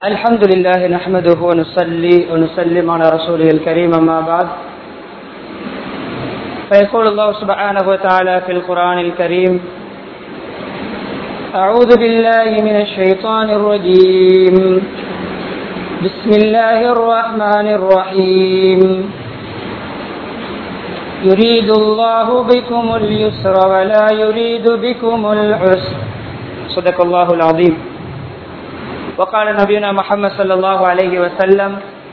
الحمد لله نحمده ونصلي ونسلم على رسوله الكريم أما بعد فيقول الله سبحانه وتعالى في القرآن الكريم أعوذ بالله من الشيطان الرجيم بسم الله الرحمن الرحيم يريد الله بكم اليسر ولا يريد بكم العسر صدق الله العظيم وقال نبينا محمد صلى الله عليه وسلم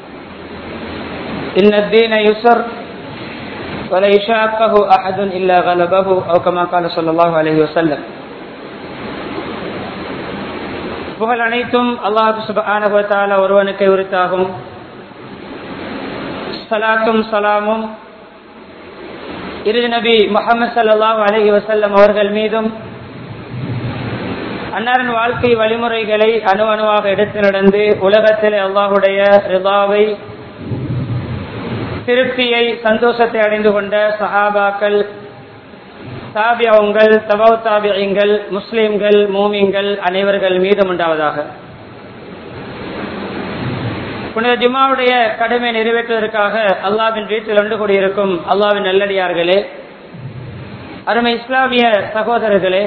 إن الدين يسر ولا يشاقه أحد إلا غلبه أو كما قال صلى الله عليه وسلم புகழ் அனைத்தும் அல்லாஹு சுபான ஒருவனுக்கு உரித்தாகும் சலாத்தும் சலாமும் இறுதி நபி முகமது சல்லாஹூ அலஹி வசல்லம் அவர்கள் மீதும் அன்னாரின் வாழ்க்கை வழிமுறைகளை அணு அணுவாக எடுத்து நடந்து உலகத்தில் அல்லாஹுடைய ரிதாவை திருப்தியை சந்தோஷத்தை அடைந்து கொண்ட சஹாபாக்கள் தாபியங்கள் தபவ் தாபியங்கள் முஸ்லிம்கள் மூமிங்கள் அனைவர்கள் மீதும் உண்டாவதாக புனித ஜுமாவுடைய கடமை நிறைவேற்றுவதற்காக அல்லாவின் வீட்டில் ஒன்று கூடியிருக்கும் அல்லாவின் நல்லடியார்களே அருமை இஸ்லாமிய சகோதரர்களே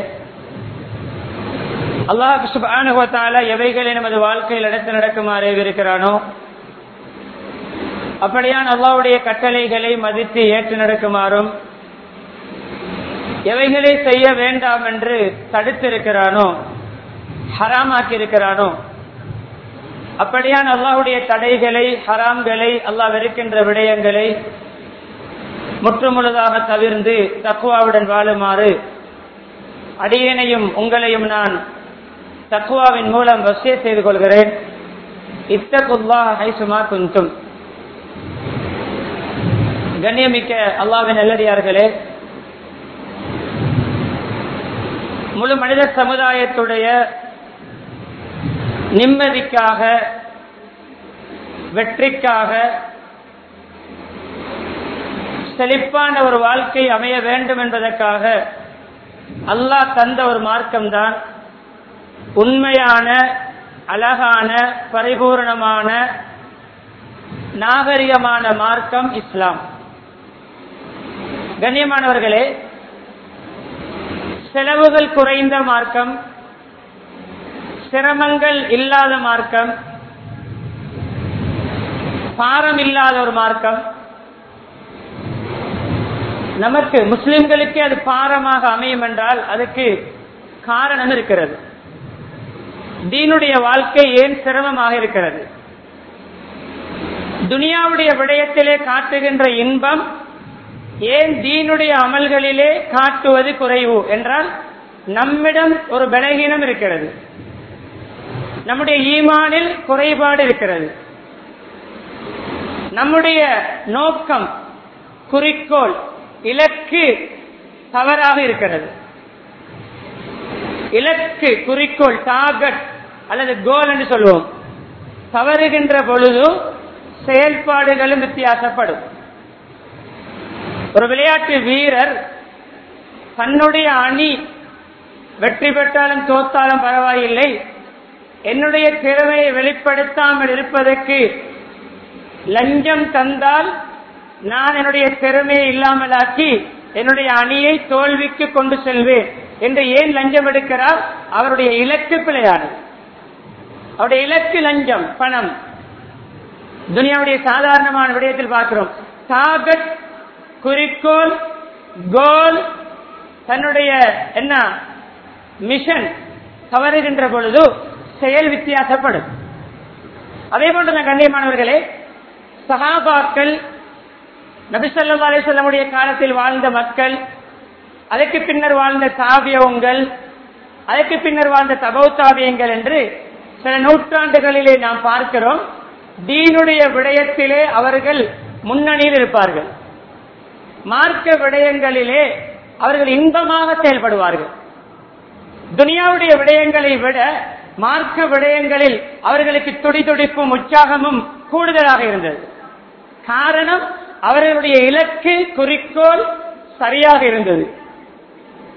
அல்லாஹ் சுபானுவத்தால எவைகளை நமது வாழ்க்கையில் எடுத்து நடக்குமாறு இருக்கிறானோ அப்படியான் அல்லாவுடைய கட்டளைகளை மதித்து ஏற்று நடக்குமாறும் எவைகளை செய்ய வேண்டாம் என்று தடுத்திருக்கிறானோ ஹராமாக்கி இருக்கிறானோ அப்படியான் அல்லாஹுடைய தடைகளை ஹராம்களை அல்லாஹ் வெறுக்கின்ற விடயங்களை முற்றுமுழுதாக தவிர்ந்து தக்குவாவுடன் வாழுமாறு அடியனையும் உங்களையும் நான் தக்குவாவின் மூலம் வசிய செய்து கொள்கிறேன் இத்தகுல்லா ஹைசுமா குந்தும் கண்ணியமிக்க அல்லாவின் நல்லடியார்களே முழு மனித சமுதாயத்துடைய நிம்மதிக்காக வெற்றிக்காக செழிப்பான ஒரு வாழ்க்கை அமைய வேண்டும் என்பதற்காக அல்லாஹ் தந்த ஒரு மார்க்கம்தான் உண்மையான அழகான பரிபூர்ணமான நாகரிகமான மார்க்கம் இஸ்லாம் கண்ணியமானவர்களே செலவுகள் குறைந்த மார்க்கம் சிரமங்கள் இல்லாத மார்க்கம் பாரம் இல்லாத ஒரு மார்க்கம் நமக்கு முஸ்லிம்களுக்கு அது பாரமாக அமையும் என்றால் அதுக்கு காரணம் இருக்கிறது தீனுடைய வாழ்க்கை ஏன் சிரமமாக இருக்கிறது துனியாவுடைய விடயத்திலே காட்டுகின்ற இன்பம் ஏன் தீனுடைய அமல்களிலே காட்டுவது குறைவு என்றால் நம்மிடம் ஒரு பலகீனம் இருக்கிறது நம்முடைய ஈமானில் குறைபாடு இருக்கிறது நம்முடைய நோக்கம் குறிக்கோள் இலக்கு தவறாக இருக்கிறது இலக்கு குறிக்கோள் டார்கெட் அல்லது கோல் என்று சொல்லுவோம் தவறுகின்ற பொழுது செயல்பாடுகளும் வித்தியாசப்படும் ஒரு விளையாட்டு வீரர் தன்னுடைய அணி வெற்றி பெற்றாலும் தோத்தாலும் பரவாயில்லை என்னுடைய திறமையை வெளிப்படுத்தாமல் இருப்பதற்கு லஞ்சம் தந்தால் நான் என்னுடைய திறமையை இல்லாமலாக்கி என்னுடைய அணியை தோல்விக்கு கொண்டு செல்வேன் என்று ஏன் லஞ்சம் எடுக்கிறார் அவருடைய இலக்கு பிழையானது அவருடைய இலக்கு லஞ்சம் பணம் துனியாவுடைய சாதாரணமான விடயத்தில் பார்க்கிறோம் டார்கெட் குறிக்கோள் கோல் தன்னுடைய என்ன மிஷன் தவறுகின்ற பொழுது செயல் வித்தியாசப்படும் அதே போன்று கண்ணியமானவர்களே சகாபாக்கள் நபிசல்லா அலிசல்லமுடைய காலத்தில் வாழ்ந்த மக்கள் அதற்கு பின்னர் வாழ்ந்த தாவியவங்கள் அதற்கு பின்னர் வாழ்ந்த தபௌத்தாவியங்கள் என்று சில நூற்றாண்டுகளிலே நாம் பார்க்கிறோம் தீனுடைய விடயத்திலே அவர்கள் முன்னணியில் இருப்பார்கள் மார்க்க விடயங்களிலே அவர்கள் இன்பமாக செயல்படுவார்கள் துனியாவுடைய விடயங்களை விட மார்க்க விடயங்களில் அவர்களுக்கு துடி துடிப்பும் உற்சாகமும் கூடுதலாக இருந்தது காரணம் அவர்களுடைய இலக்கு குறிக்கோள் சரியாக இருந்தது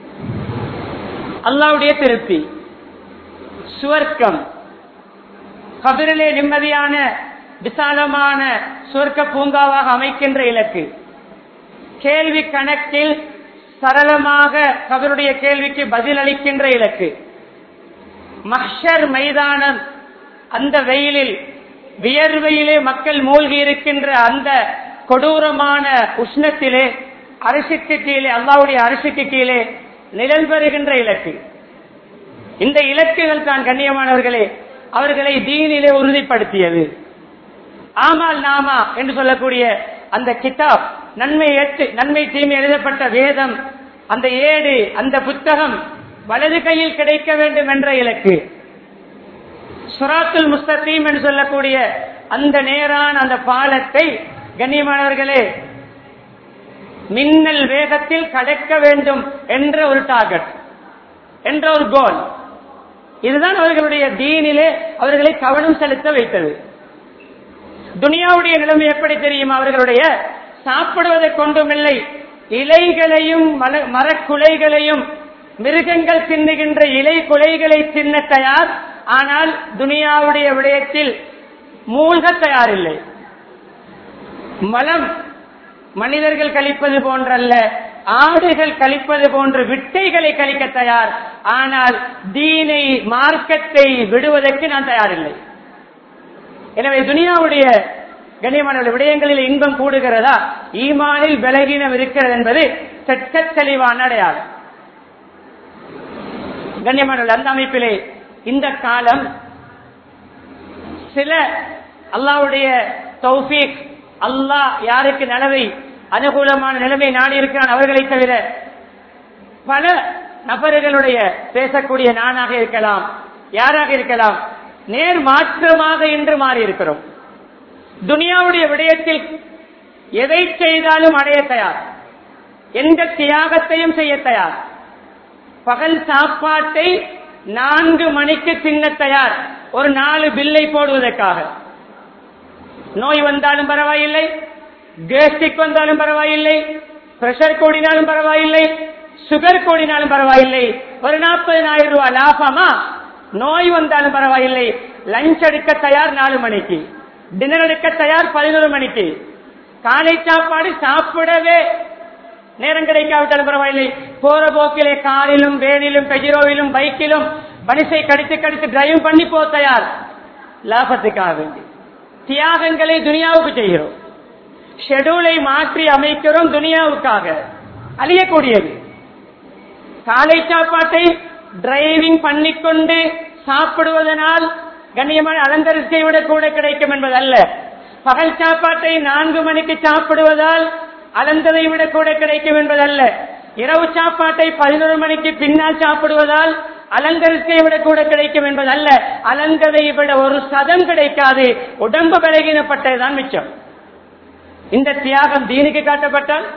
அல்லாவுடைய திருப்தி சுவர்க்கம் கபிரிலே நிம்மதியான விசாலமான சொர்க்க பூங்காவாக அமைக்கின்ற இலக்கு கேள்வி கணக்கில் சரளமாக கபருடைய கேள்விக்கு பதில் அளிக்கின்ற இலக்கு மஹ்ஷர் மைதானம் அந்த வெயிலில் வியர்வையிலே மக்கள் மூழ்கி இருக்கின்ற அந்த கொடூரமான உஷ்ணத்திலே அரிசிக்கு கீழே அல்லாவுடைய அரிசிக்கு கீழே நிழல் பெறுகின்ற இலக்கு இந்த இலக்குகள் தான் கண்ணியமானவர்களே அவர்களை தீனிலே உறுதிப்படுத்தியது ஆமால் நாமா என்று சொல்லக்கூடிய அந்த கிதாப் நன்மை எட்டு நன்மை தீமை எழுதப்பட்ட வேதம் அந்த ஏடு அந்த புத்தகம் வலது கையில் கிடைக்க வேண்டும் என்ற இலக்கு சுராத்துல் முஸ்தீம் என்று சொல்லக்கூடிய அந்த நேரான அந்த பாலத்தை கண்ணியமானவர்களே மின்னல் வேகத்தில் கடக்க வேண்டும் என்ற ஒரு டார்கெட் என்ற ஒரு கோல் இதுதான் அவர்களுடைய தீனிலே அவர்களை கவனம் செலுத்த வைத்தது துனியாவுடைய நிலைமை எப்படி தெரியும் அவர்களுடைய சாப்பிடுவதை கொண்டுமில்லை இலைகளையும் மல- மரக்குலைகளையும் மிருகங்கள் தின்னுகின்ற இலை குலைகளை தின்ன தயார் ஆனால் துனியாவுடைய விடயத்தில் மூழ்க தயாரில்லை மலம் மனிதர்கள் கழிப்பது போன்றல்ல ஆடுகள் கழிப்பது போன்று விட்டைகளை கழிக்க தயார் ஆனால் தீனை மார்க்கத்தை விடுவதற்கு நான் தயாரில்லை எனவே துனியாவுடைய கண்ணியமான விடயங்களில் இன்பம் கூடுகிறதா ஈமானில் பலகீனம் இருக்கிறது என்பது தெற்க தெளிவான அடையாளம் கண்ணியமான அந்த அமைப்பிலே இந்த காலம் சில அல்லாவுடைய தௌஃபீக் அல்லாஹ் யாருக்கு நிலவை அனுகூலமான நிலைமை நாடி இருக்கிறான் அவர்களை தவிர பல நபர்களுடைய பேசக்கூடிய நானாக இருக்கலாம் யாராக இருக்கலாம் நேர் மாற்றமாக இன்று மாறி இருக்கிறோம் துனியாவுடைய விடயத்தில் எதை செய்தாலும் அடைய தயார் எந்த தியாகத்தையும் செய்ய தயார் பகல் சாப்பாட்டை நான்கு மணிக்கு தின்ன தயார் ஒரு நாலு பில்லை போடுவதற்காக நோய் வந்தாலும் பரவாயில்லை கேஸ்டிக் வந்தாலும் பரவாயில்லை பிரஷர் கூடினாலும் பரவாயில்லை சுகர் கூடினாலும் பரவாயில்லை ஒரு நாற்பதினாயிரம் ரூபாய் லாபமா நோய் வந்தாலும் பரவாயில்லை லஞ்ச் எடுக்க தயார் நாலு மணிக்கு டின்னர் எடுக்க தயார் பதினோரு மணிக்கு காலை சாப்பாடு சாப்பிடவே நேரம் கிடைக்காவிட்டாலும் பரவாயில்லை போற போக்கிலே காரிலும் வேனிலும் பெஜிரோவிலும் பைக்கிலும் பனிசை கடித்து கடித்து டிரைவ் பண்ணி போ தயார் லாபத்துக்காக வேண்டி தியாகங்களை துனியாவுக்கு செய்கிறோம் ஷெடியூலை மாற்றி அமைக்கிறோம் துனியாவுக்காக அழியக்கூடியது காலை சாப்பாட்டை டிரைவிங் பண்ணிக்கொண்டு சாப்பிடுவதனால் கண்ணியமான அலங்கரிசை விட கூட கிடைக்கும் என்பதல்ல பகல் சாப்பாட்டை நான்கு மணிக்கு சாப்பிடுவதால் அலந்ததை விட கூட கிடைக்கும் என்பதல்ல இரவு சாப்பாட்டை பதினொரு மணிக்கு பின்னால் சாப்பிடுவதால் அலங்கரிசை விட கூட கிடைக்கும் என்பதல்ல அலங்கதை விட ஒரு சதம் கிடைக்காது உடம்பு பலகீனப்பட்டதுதான் மிச்சம் இந்த தியாகம் தீனுக்கு காட்டப்பட்டால்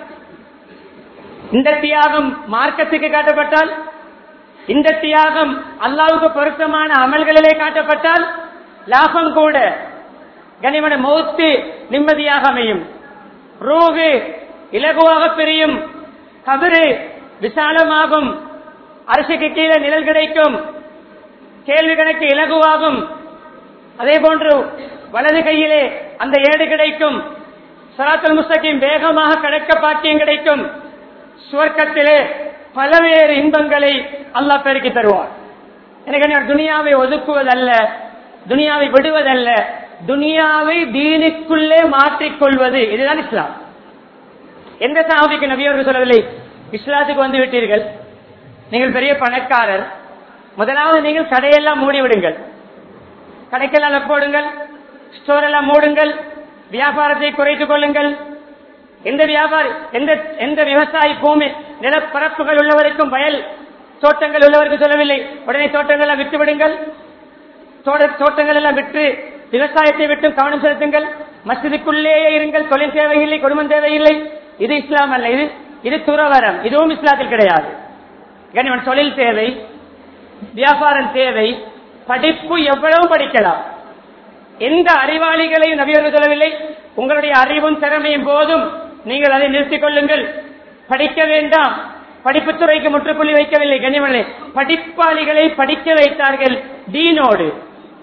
இந்த தியாகம் மார்க்கத்துக்கு காட்டப்பட்டால் இந்த தியாகம் அல்லாவுக்கு பொருத்தமான அமல்களிலே காட்டப்பட்டால் லாபம் கூட கனிமன மௌத்து நிம்மதியாக அமையும் ரூகு இலகுவாக பிரியும் கபரு விசாலமாகும் அரசுக்கு கீழே நிழல் கிடைக்கும் கேள்வி கணக்கு இலகுவாகும் அதே போன்று வலது கையிலே அந்த ஏடு கிடைக்கும் சராத்தல் முஸ்தகிம் வேகமாக கடக்க பாக்கியம் கிடைக்கும் சுவர்க்கத்திலே பலவேறு இன்பங்களை அல்லாஹ் பெருக்கி தருவார் எனக்கு துனியாவை ஒதுக்குவதல்ல துனியாவை விடுவதல்ல துனியாவை தீனுக்குள்ளே மாற்றிக்கொள்வது இதுதான் இஸ்லாம் எந்த சாபிக்கு நபியவர்கள் சொல்லவில்லை இஸ்லாத்துக்கு வந்து விட்டீர்கள் நீங்கள் பெரிய பணக்காரர் முதலாவது நீங்கள் கடையெல்லாம் மூடிவிடுங்கள் கடைக்கெல்லாம் போடுங்கள் ஸ்டோர் எல்லாம் மூடுங்கள் வியாபாரத்தை குறைத்துக் கொள்ளுங்கள் எந்த வியாபாரி எந்த எந்த விவசாயி பூமி நிலப்பரப்புகள் உள்ளவருக்கும் வயல் தோட்டங்கள் உள்ளவருக்கு சொல்லவில்லை உடனே தோட்டங்கள் எல்லாம் விட்டு விடுங்கள் தோட்ட- தோட்டங்கள் எல்லாம் விட்டு விவசாயத்தை விட்டு கவனம் செலுத்துங்கள் மசிதிக்குள்ளேயே இருங்கள் தொழில் தேவையில்லை குடும்பம் தேவையில்லை இது இஸ்லாம் அல்ல இது இது துறவரம் இதுவும் இஸ்லாத்தில் கிடையாது கனிவன் தொழில் தேவை வியாபாரம் தேவை படிப்பு எவ்வளவு படிக்கலாம் எந்த அறிவாளிகளையும் நபியர்கள் சொல்லவில்லை உங்களுடைய அறிவும் திறமையும் போதும் நீங்கள் அதை நிறுத்திக் கொள்ளுங்கள் படிக்க வேண்டாம் படிப்புத்துறைக்கு முற்றுப்புள்ளி வைக்கவில்லை கனிமலை படிப்பாளிகளை படிக்க வைத்தார்கள் தீனோடு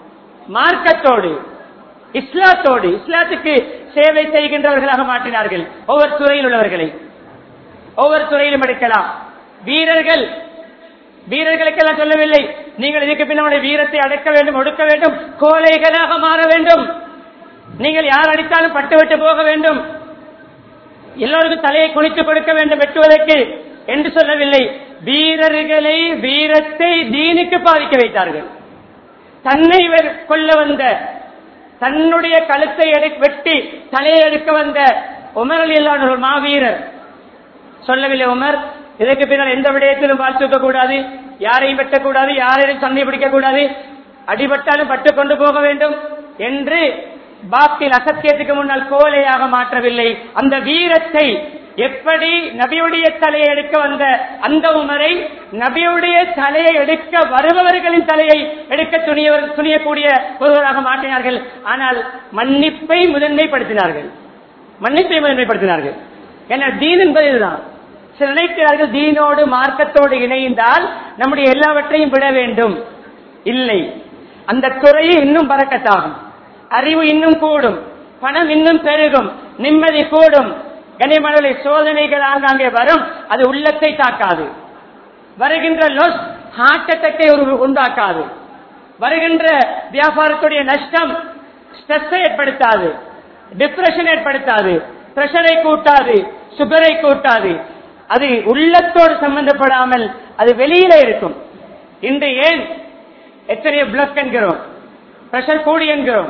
மார்க்கத்தோடு இஸ்லாத்தோடு இஸ்லாத்துக்கு சேவை செய்கின்றவர்களாக மாற்றினார்கள் ஒவ்வொரு துறையில் உள்ளவர்களை ஒவ்வொரு துறையிலும் எடுக்கலாம் வீரர்கள் வீரர்களுக்கெல்லாம் சொல்லவில்லை நீங்கள் இதுக்கு பின்னாடி வீரத்தை அடக்க வேண்டும் ஒடுக்க வேண்டும் கோழைகளாக மாற வேண்டும் நீங்கள் யார் அடித்தாலும் பட்டுவிட்டு போக வேண்டும் எல்லோருக்கும் தலையை குளித்து கொடுக்க வேண்டும் வெட்டுவதற்கு என்று சொல்லவில்லை வீரர்களை வீரத்தை தீனுக்கு பாதிக்க வைத்தார்கள் தன்னை வெ- கொல்ல வந்த தன்னுடைய கழுத்தை எடு- வெட்டி தலையை எடுக்க வந்த உமர் அலி அல்லாஹ் ஒரு மாவீரர் சொல்லவில்லை உமர் இதற்கு பின்னால் எந்த விடயத்திலும் வாழ்த்துக்க கூடாது யாரையும் வெட்டக்கூடாது யாரையும் சண்டை பிடிக்க கூடாது அடிபட்டாலும் பட்டு கொண்டு போக வேண்டும் என்று பாக்கில் அசத்தியத்துக்கு முன்னால் கோலையாக மாற்றவில்லை அந்த வீரத்தை எப்படி நபியுடைய தலையை எடுக்க வந்த அந்த உமரை நபியுடைய தலையை எடுக்க வருபவர்களின் தலையை எடுக்க துணியவர் துணியக்கூடிய ஒருவராக மாற்றினார்கள் ஆனால் மன்னிப்பை முதன்மைப்படுத்தினார்கள் மன்னிப்பை முதன்மைப்படுத்தினார்கள் ஏன்னா தீன் என்பது இதுதான் சில நினைக்கிறார்கள் தீனோடு மார்க்கத்தோடு இணைந்தால் நம்முடைய எல்லாவற்றையும் விட வேண்டும் இல்லை அந்த துறையை இன்னும் பறக்கத்தாகும் அறிவு இன்னும் கூடும் பணம் இன்னும் பெருகும் நிம்மதி கூடும் கனிமணலை சோதனைகள் ஆங்காங்கே வரும் அது உள்ளத்தை தாக்காது வருகின்ற லொஸ் ஹார்ட் அட்டாக்கை உண்டாக்காது வருகின்ற வியாபாரத்துடைய நஷ்டம் ஸ்ட்ரெஸ்ஸை ஏற்படுத்தாது டிப்ரெஷன் ஏற்படுத்தாது பிரஷரை கூட்டாது சுகரை கூட்டாது அது உள்ளத்தோடு சம்பந்தப்படாமல் அது வெளியில இருக்கும் இன்று ஏன் எத்தனையோ பிளக் என்கிறோம் பிரஷர் கூடி என்கிறோம்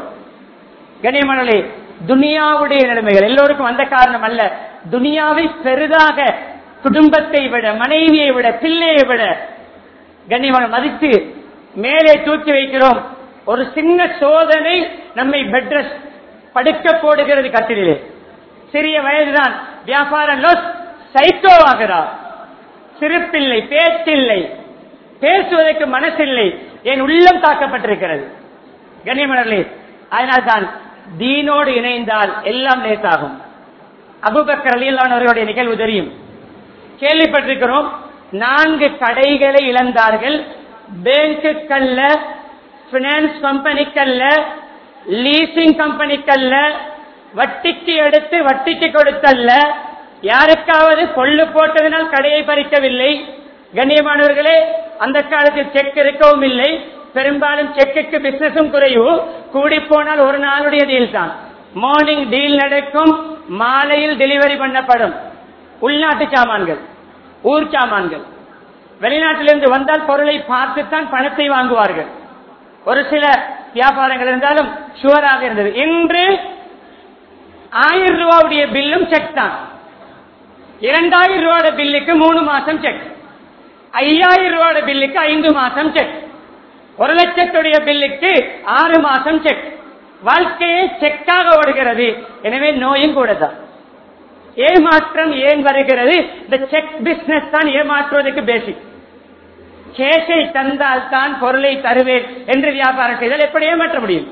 கனிமணலே துனியாவுடைய நிலைமைகள் எல்லோருக்கும் அந்த காரணம் அல்ல துனியாவை பெரிதாக குடும்பத்தை விட மனைவியை விட பிள்ளையை விட கண்ணியமான மதித்து மேலே தூக்கி வைக்கிறோம் ஒரு சின்ன சோதனை நம்மை பெட்ரஸ் படுக்க போடுகிறது கட்டிலே சிறிய வயதுதான் வியாபாரம் லொஸ் சைக்கோ ஆகிறார் சிரிப்பில்லை பேச்சில்லை பேசுவதற்கு மனசில்லை என் உள்ளம் தாக்கப்பட்டிருக்கிறது கண்ணியமனர்களே அதனால்தான் தீனோடு இணைந்தால் எல்லாம் லேசாகும் அபுபக்கர் அலியல்லானவர்களுடைய நிகழ்வு தெரியும் கேள்விப்பட்டிருக்கிறோம் நான்கு கடைகளை இழந்தார்கள் பேங்குக்கல்ல பினான்ஸ் கம்பெனிக்கல்ல லீசிங் கம்பெனிக்கல்ல வட்டிக்கு எடுத்து வட்டிக்கு கொடுத்தல்ல யாருக்காவது கொள்ளு போட்டதினால் கடையை பறிக்கவில்லை கண்ணியமானவர்களே அந்த காலத்தில் செக் இருக்கவும் இல்லை பெரும்பாலும் செக்குக்கு பிசினஸும் குறைவு கூடி போனால் ஒரு நாளுடைய டீல் தான் மார்னிங் டீல் நடக்கும் மாலையில் டெலிவரி பண்ணப்படும் உள்நாட்டு சாமான்கள் ஊர் சாமான்கள் வெளிநாட்டிலிருந்து வந்தால் பொருளை பார்த்துத்தான் பணத்தை வாங்குவார்கள் ஒரு சில வியாபாரங்கள் இருந்தாலும் ஷுவராக இருந்தது இன்று ஆயிரம் ரூபாவுடைய பில்லும் செக் தான் இரண்டாயிரம் ரூபாய் பில்லுக்கு மூணு மாசம் செக் ஐயாயிரம் ரூபாய் பில்லுக்கு ஐந்து மாசம் செக் ஒரு லட்சத்துடைய பில்லுக்கு ஆறு மாசம் செக் வாழ்க்கையே செக்காக ஓடுகிறது எனவே நோயும் கூட தான் ஏமாற்றம் ஏன் வருகிறது இந்த செக் பிசினஸ் தான் ஏமாற்றுவதற்கு பேசிக் கேஷை தந்தால் தான் பொருளை தருவேன் என்று வியாபாரம் செய்தால் எப்படி ஏமாற்ற முடியும்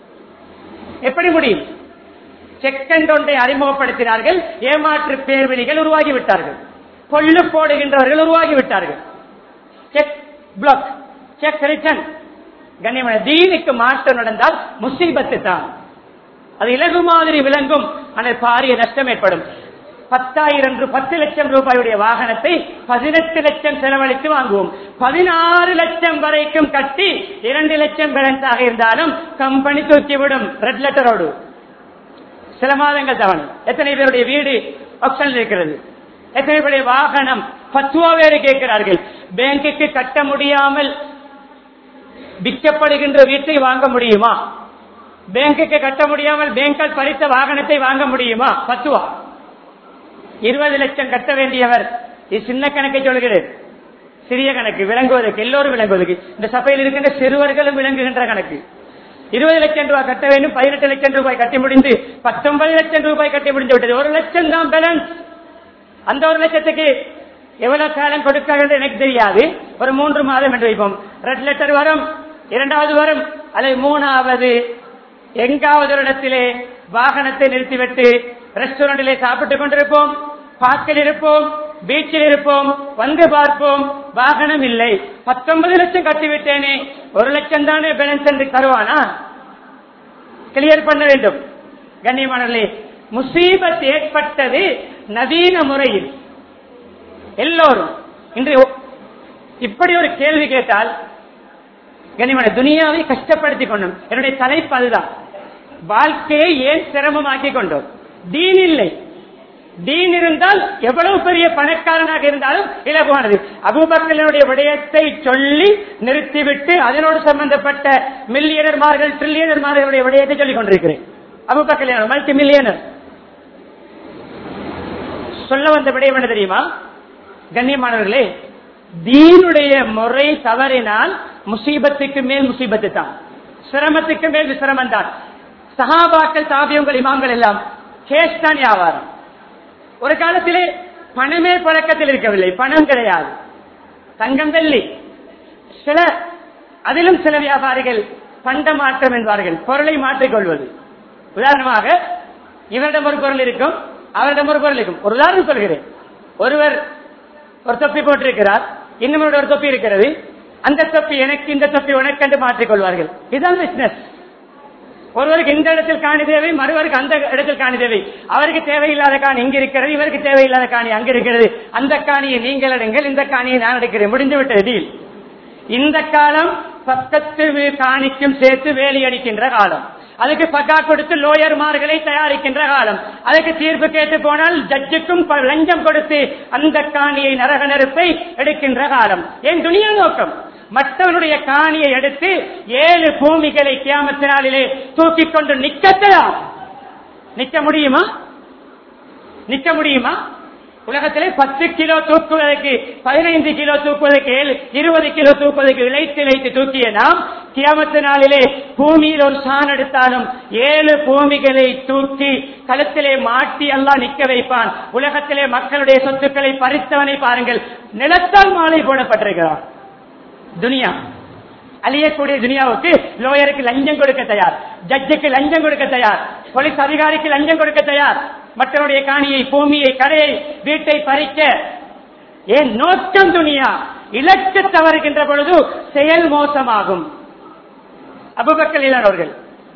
எப்படி முடியும் செக் ஒன்றை அறிமுகப்படுத்தினார்கள் ஏமாற்று பேர்வெளிகள் உருவாகிவிட்டார்கள் கொள்ளு போடுகின்றவர்கள் உருவாகிவிட்டார்கள் செக் பிளாக் செக் ரிட்டர்ன் கண்ணியமான தீனுக்கு மாற்றம் நடந்தால் முசீபத்து தான் அது இலகு மாதிரி விளங்கும் ஆனால் பாரிய நஷ்டம் ஏற்படும் பத்தாயிரம் ரூ- பத்து லட்சம் ரூபாயுடைய வாகனத்தை பதினெட்டு லட்சம் செலவழித்து வாங்குவோம் பதினாறு லட்சம் வரைக்கும் கட்டி இரண்டு லட்சம் பேலன்ஸாக இருந்தாலும் கம்பெனி தூக்கிவிடும் ரெட் லெட்டரோடு சில மாதங்கள் தவணை எத்தனை பேருடைய வீடு ஆப்ஷனில் இருக்கிறது எத்தனை பேருடைய வாகனம் பத்துவா வேறு கேட்கிறார்கள் பேங்குக்கு கட்ட முடியாமல் விற்கப்படுகின்ற வீட்டை வாங்க முடியுமா பேங்குக்கு கட்ட முடியாமல் பேங்கால் பறித்த வாகனத்தை வாங்க முடியுமா பத்துவா இருபது லட்சம் கட்ட வேண்டியவர் இது சின்ன கணக்கை சொல்கிறேன் சிறிய கணக்கு விளங்குவதற்கு எல்லோரும் விளங்குவதற்கு இந்த சபையில் இருக்கின்ற சிறுவர்களும் விளங்குகின்ற கணக்கு இருபது லட்சம் ரூபாய் கட்ட வேண்டும் பதினெட்டு லட்சம் ரூபாய் கட்டி முடிந்து பத்தொன்பது லட்சம் ரூபாய் கட்டி முடிந்து விட்டது ஒரு லட்சம் தான் பேலன்ஸ் அந்த ஒரு லட்சத்துக்கு எவ்வளவு காலம் கொடுக்க வேண்டும் எனக்கு தெரியாது ஒரு மூன்று மாதம் என்று வைப்போம் ரெட் லெட்டர் வரும் இரண்டாவது வரும் அல்லது மூணாவது எங்காவது ஒரு இடத்திலே வாகனத்தை நிறுத்திவிட்டு ரெஸ்டாரண்டிலே சாப்பிட்டுக் கொண்டிருப்போம் பார்க்கில் இருப்போம் பீச்சில் இருப்போம் வந்து பார்ப்போம் வாகனம் இல்லை பத்தொன்பது லட்சம் கட்டிவிட்டேனே ஒரு லட்சம் தானே பேலன்ஸ் என்று தருவானா கிளியர் பண்ண வேண்டும் கண்ணியமானவர்களே முசீபத் ஏற்பட்டது நவீன முறையில் எல்லோரும் இன்று இப்படி ஒரு கேள்வி கேட்டால் கண்ணியமான துனியாவை கஷ்டப்படுத்தி கொண்டோம் என்னுடைய தலைப்பு அதுதான் வாழ்க்கையை ஏன் சிரமமாக்கி கொண்டோம் தீன் இல்லை தீன் இருந்தால் எவ்வளவு பெரிய பணக்காரனாக இருந்தாலும் இலகுவானது அபூபக்கலினுடைய விடயத்தை சொல்லி நிறுத்திவிட்டு அதனோடு சம்பந்தப்பட்ட மில்லியனர்மார்கள் ட்ரில்லியனர்மார்களுடைய விடயத்தை சொல்லிக் கொண்டிருக்கிறேன் அபூபக்கல் மல்டி மில்லியனர் சொல்ல வந்த விடயம் என்ன தெரியுமா கண்ணியமானவர்களே தீனுடைய முறை தவறினால் முசீபத்துக்கு மேல் முசீபத்து தான் சிரமத்துக்கு மேல் சிரமம் தான் சகாபாக்கள் தாபியங்கள் இமாம்கள் எல்லாம் கேஷ் தான் வியாபாரம் ஒரு காலத்திலே பணமே பழக்கத்தில் இருக்கவில்லை பணம் கிடையாது தங்கம் வெள்ளி சில அதிலும் சில வியாபாரிகள் பண்ட மாற்றம் என்பார்கள் பொருளை மாற்றிக்கொள்வது உதாரணமாக இவரிடம் ஒரு பொருள் இருக்கும் அவரிடம் ஒரு பொருள் இருக்கும் ஒரு உதாரணம் சொல்கிறேன் ஒருவர் ஒரு தொப்பி போட்டிருக்கிறார் இன்னும் ஒரு தொப்பி இருக்கிறது அந்த தொப்பி எனக்கு இந்த தொப்பி உனக்கு என்று மாற்றிக் கொள்வார்கள் இதுதான் பிசினஸ் ஒருவருக்கு இந்த இடத்தில் காணி தேவை மறுவருக்கு அந்த இடத்தில் காணி தேவை அவருக்கு தேவையில்லாத காணி இங்க இருக்கிறது இவருக்கு தேவையில்லாத காணி அங்க இருக்கிறது அந்த காணியை நீங்கள் எடுங்கள் இந்த காணியை நான் எடுக்கிறேன் முடிந்து விட்டது டீல் இந்த காலம் பக்கத்து காணிக்கும் சேர்த்து வேலி அடிக்கின்ற காலம் அதுக்கு பக்கா கொடுத்து லோயர்மார்களை தயாரிக்கின்ற காலம் அதுக்கு தீர்ப்பு கேட்டு போனால் ஜட்ஜுக்கும் ப- லஞ்சம் கொடுத்து அந்த காணியை நரக நெருப்பை எடுக்கின்ற காலம் ஏன் துணியா நோக்கம் மற்றவனுடைய காணியை எடுத்து ஏழு பூமிகளை கியாமத்தினாலே தூக்கிக் கொண்டு நிக்கத்தையாம் நிக்க முடியுமா நிக்க முடியுமா உலகத்திலே பத்து கிலோ தூக்குவதற்கு பதினைந்து கிலோ தூக்குவதற்கு ஏழு இருபது கிலோ தூக்குவதற்கு இழைத்து இழைத்து தூக்கிய நாம் கியாமத்து நாளிலே பூமியில் ஒரு சான் எடுத்தாலும் ஏழு பூமிகளை தூக்கி களத்திலே மாட்டி எல்லாம் நிக்க வைப்பான் உலகத்திலே மக்களுடைய சொத்துக்களை பறித்தவனை பாருங்கள் நிலத்தால் மாலை போடப்பட்டிருக்கிறான் துனியா அழியக்கூடிய துனியாவுக்கு லோயருக்கு லஞ்சம் கொடுக்க தயார் ஜட்ஜுக்கு லஞ்சம் கொடுக்க தயார் போலீஸ் அதிகாரிக்கு லஞ்சம் கொடுக்க தயார் மற்றவருடைய காணியை பூமியை கரையை வீட்டை பறிக்க ஏன் நோக்கம் துனியா இலக்கு தவறுகின்ற பொழுது செயல் மோசமாகும் அபுபக்கல் இல்லாதவர்கள்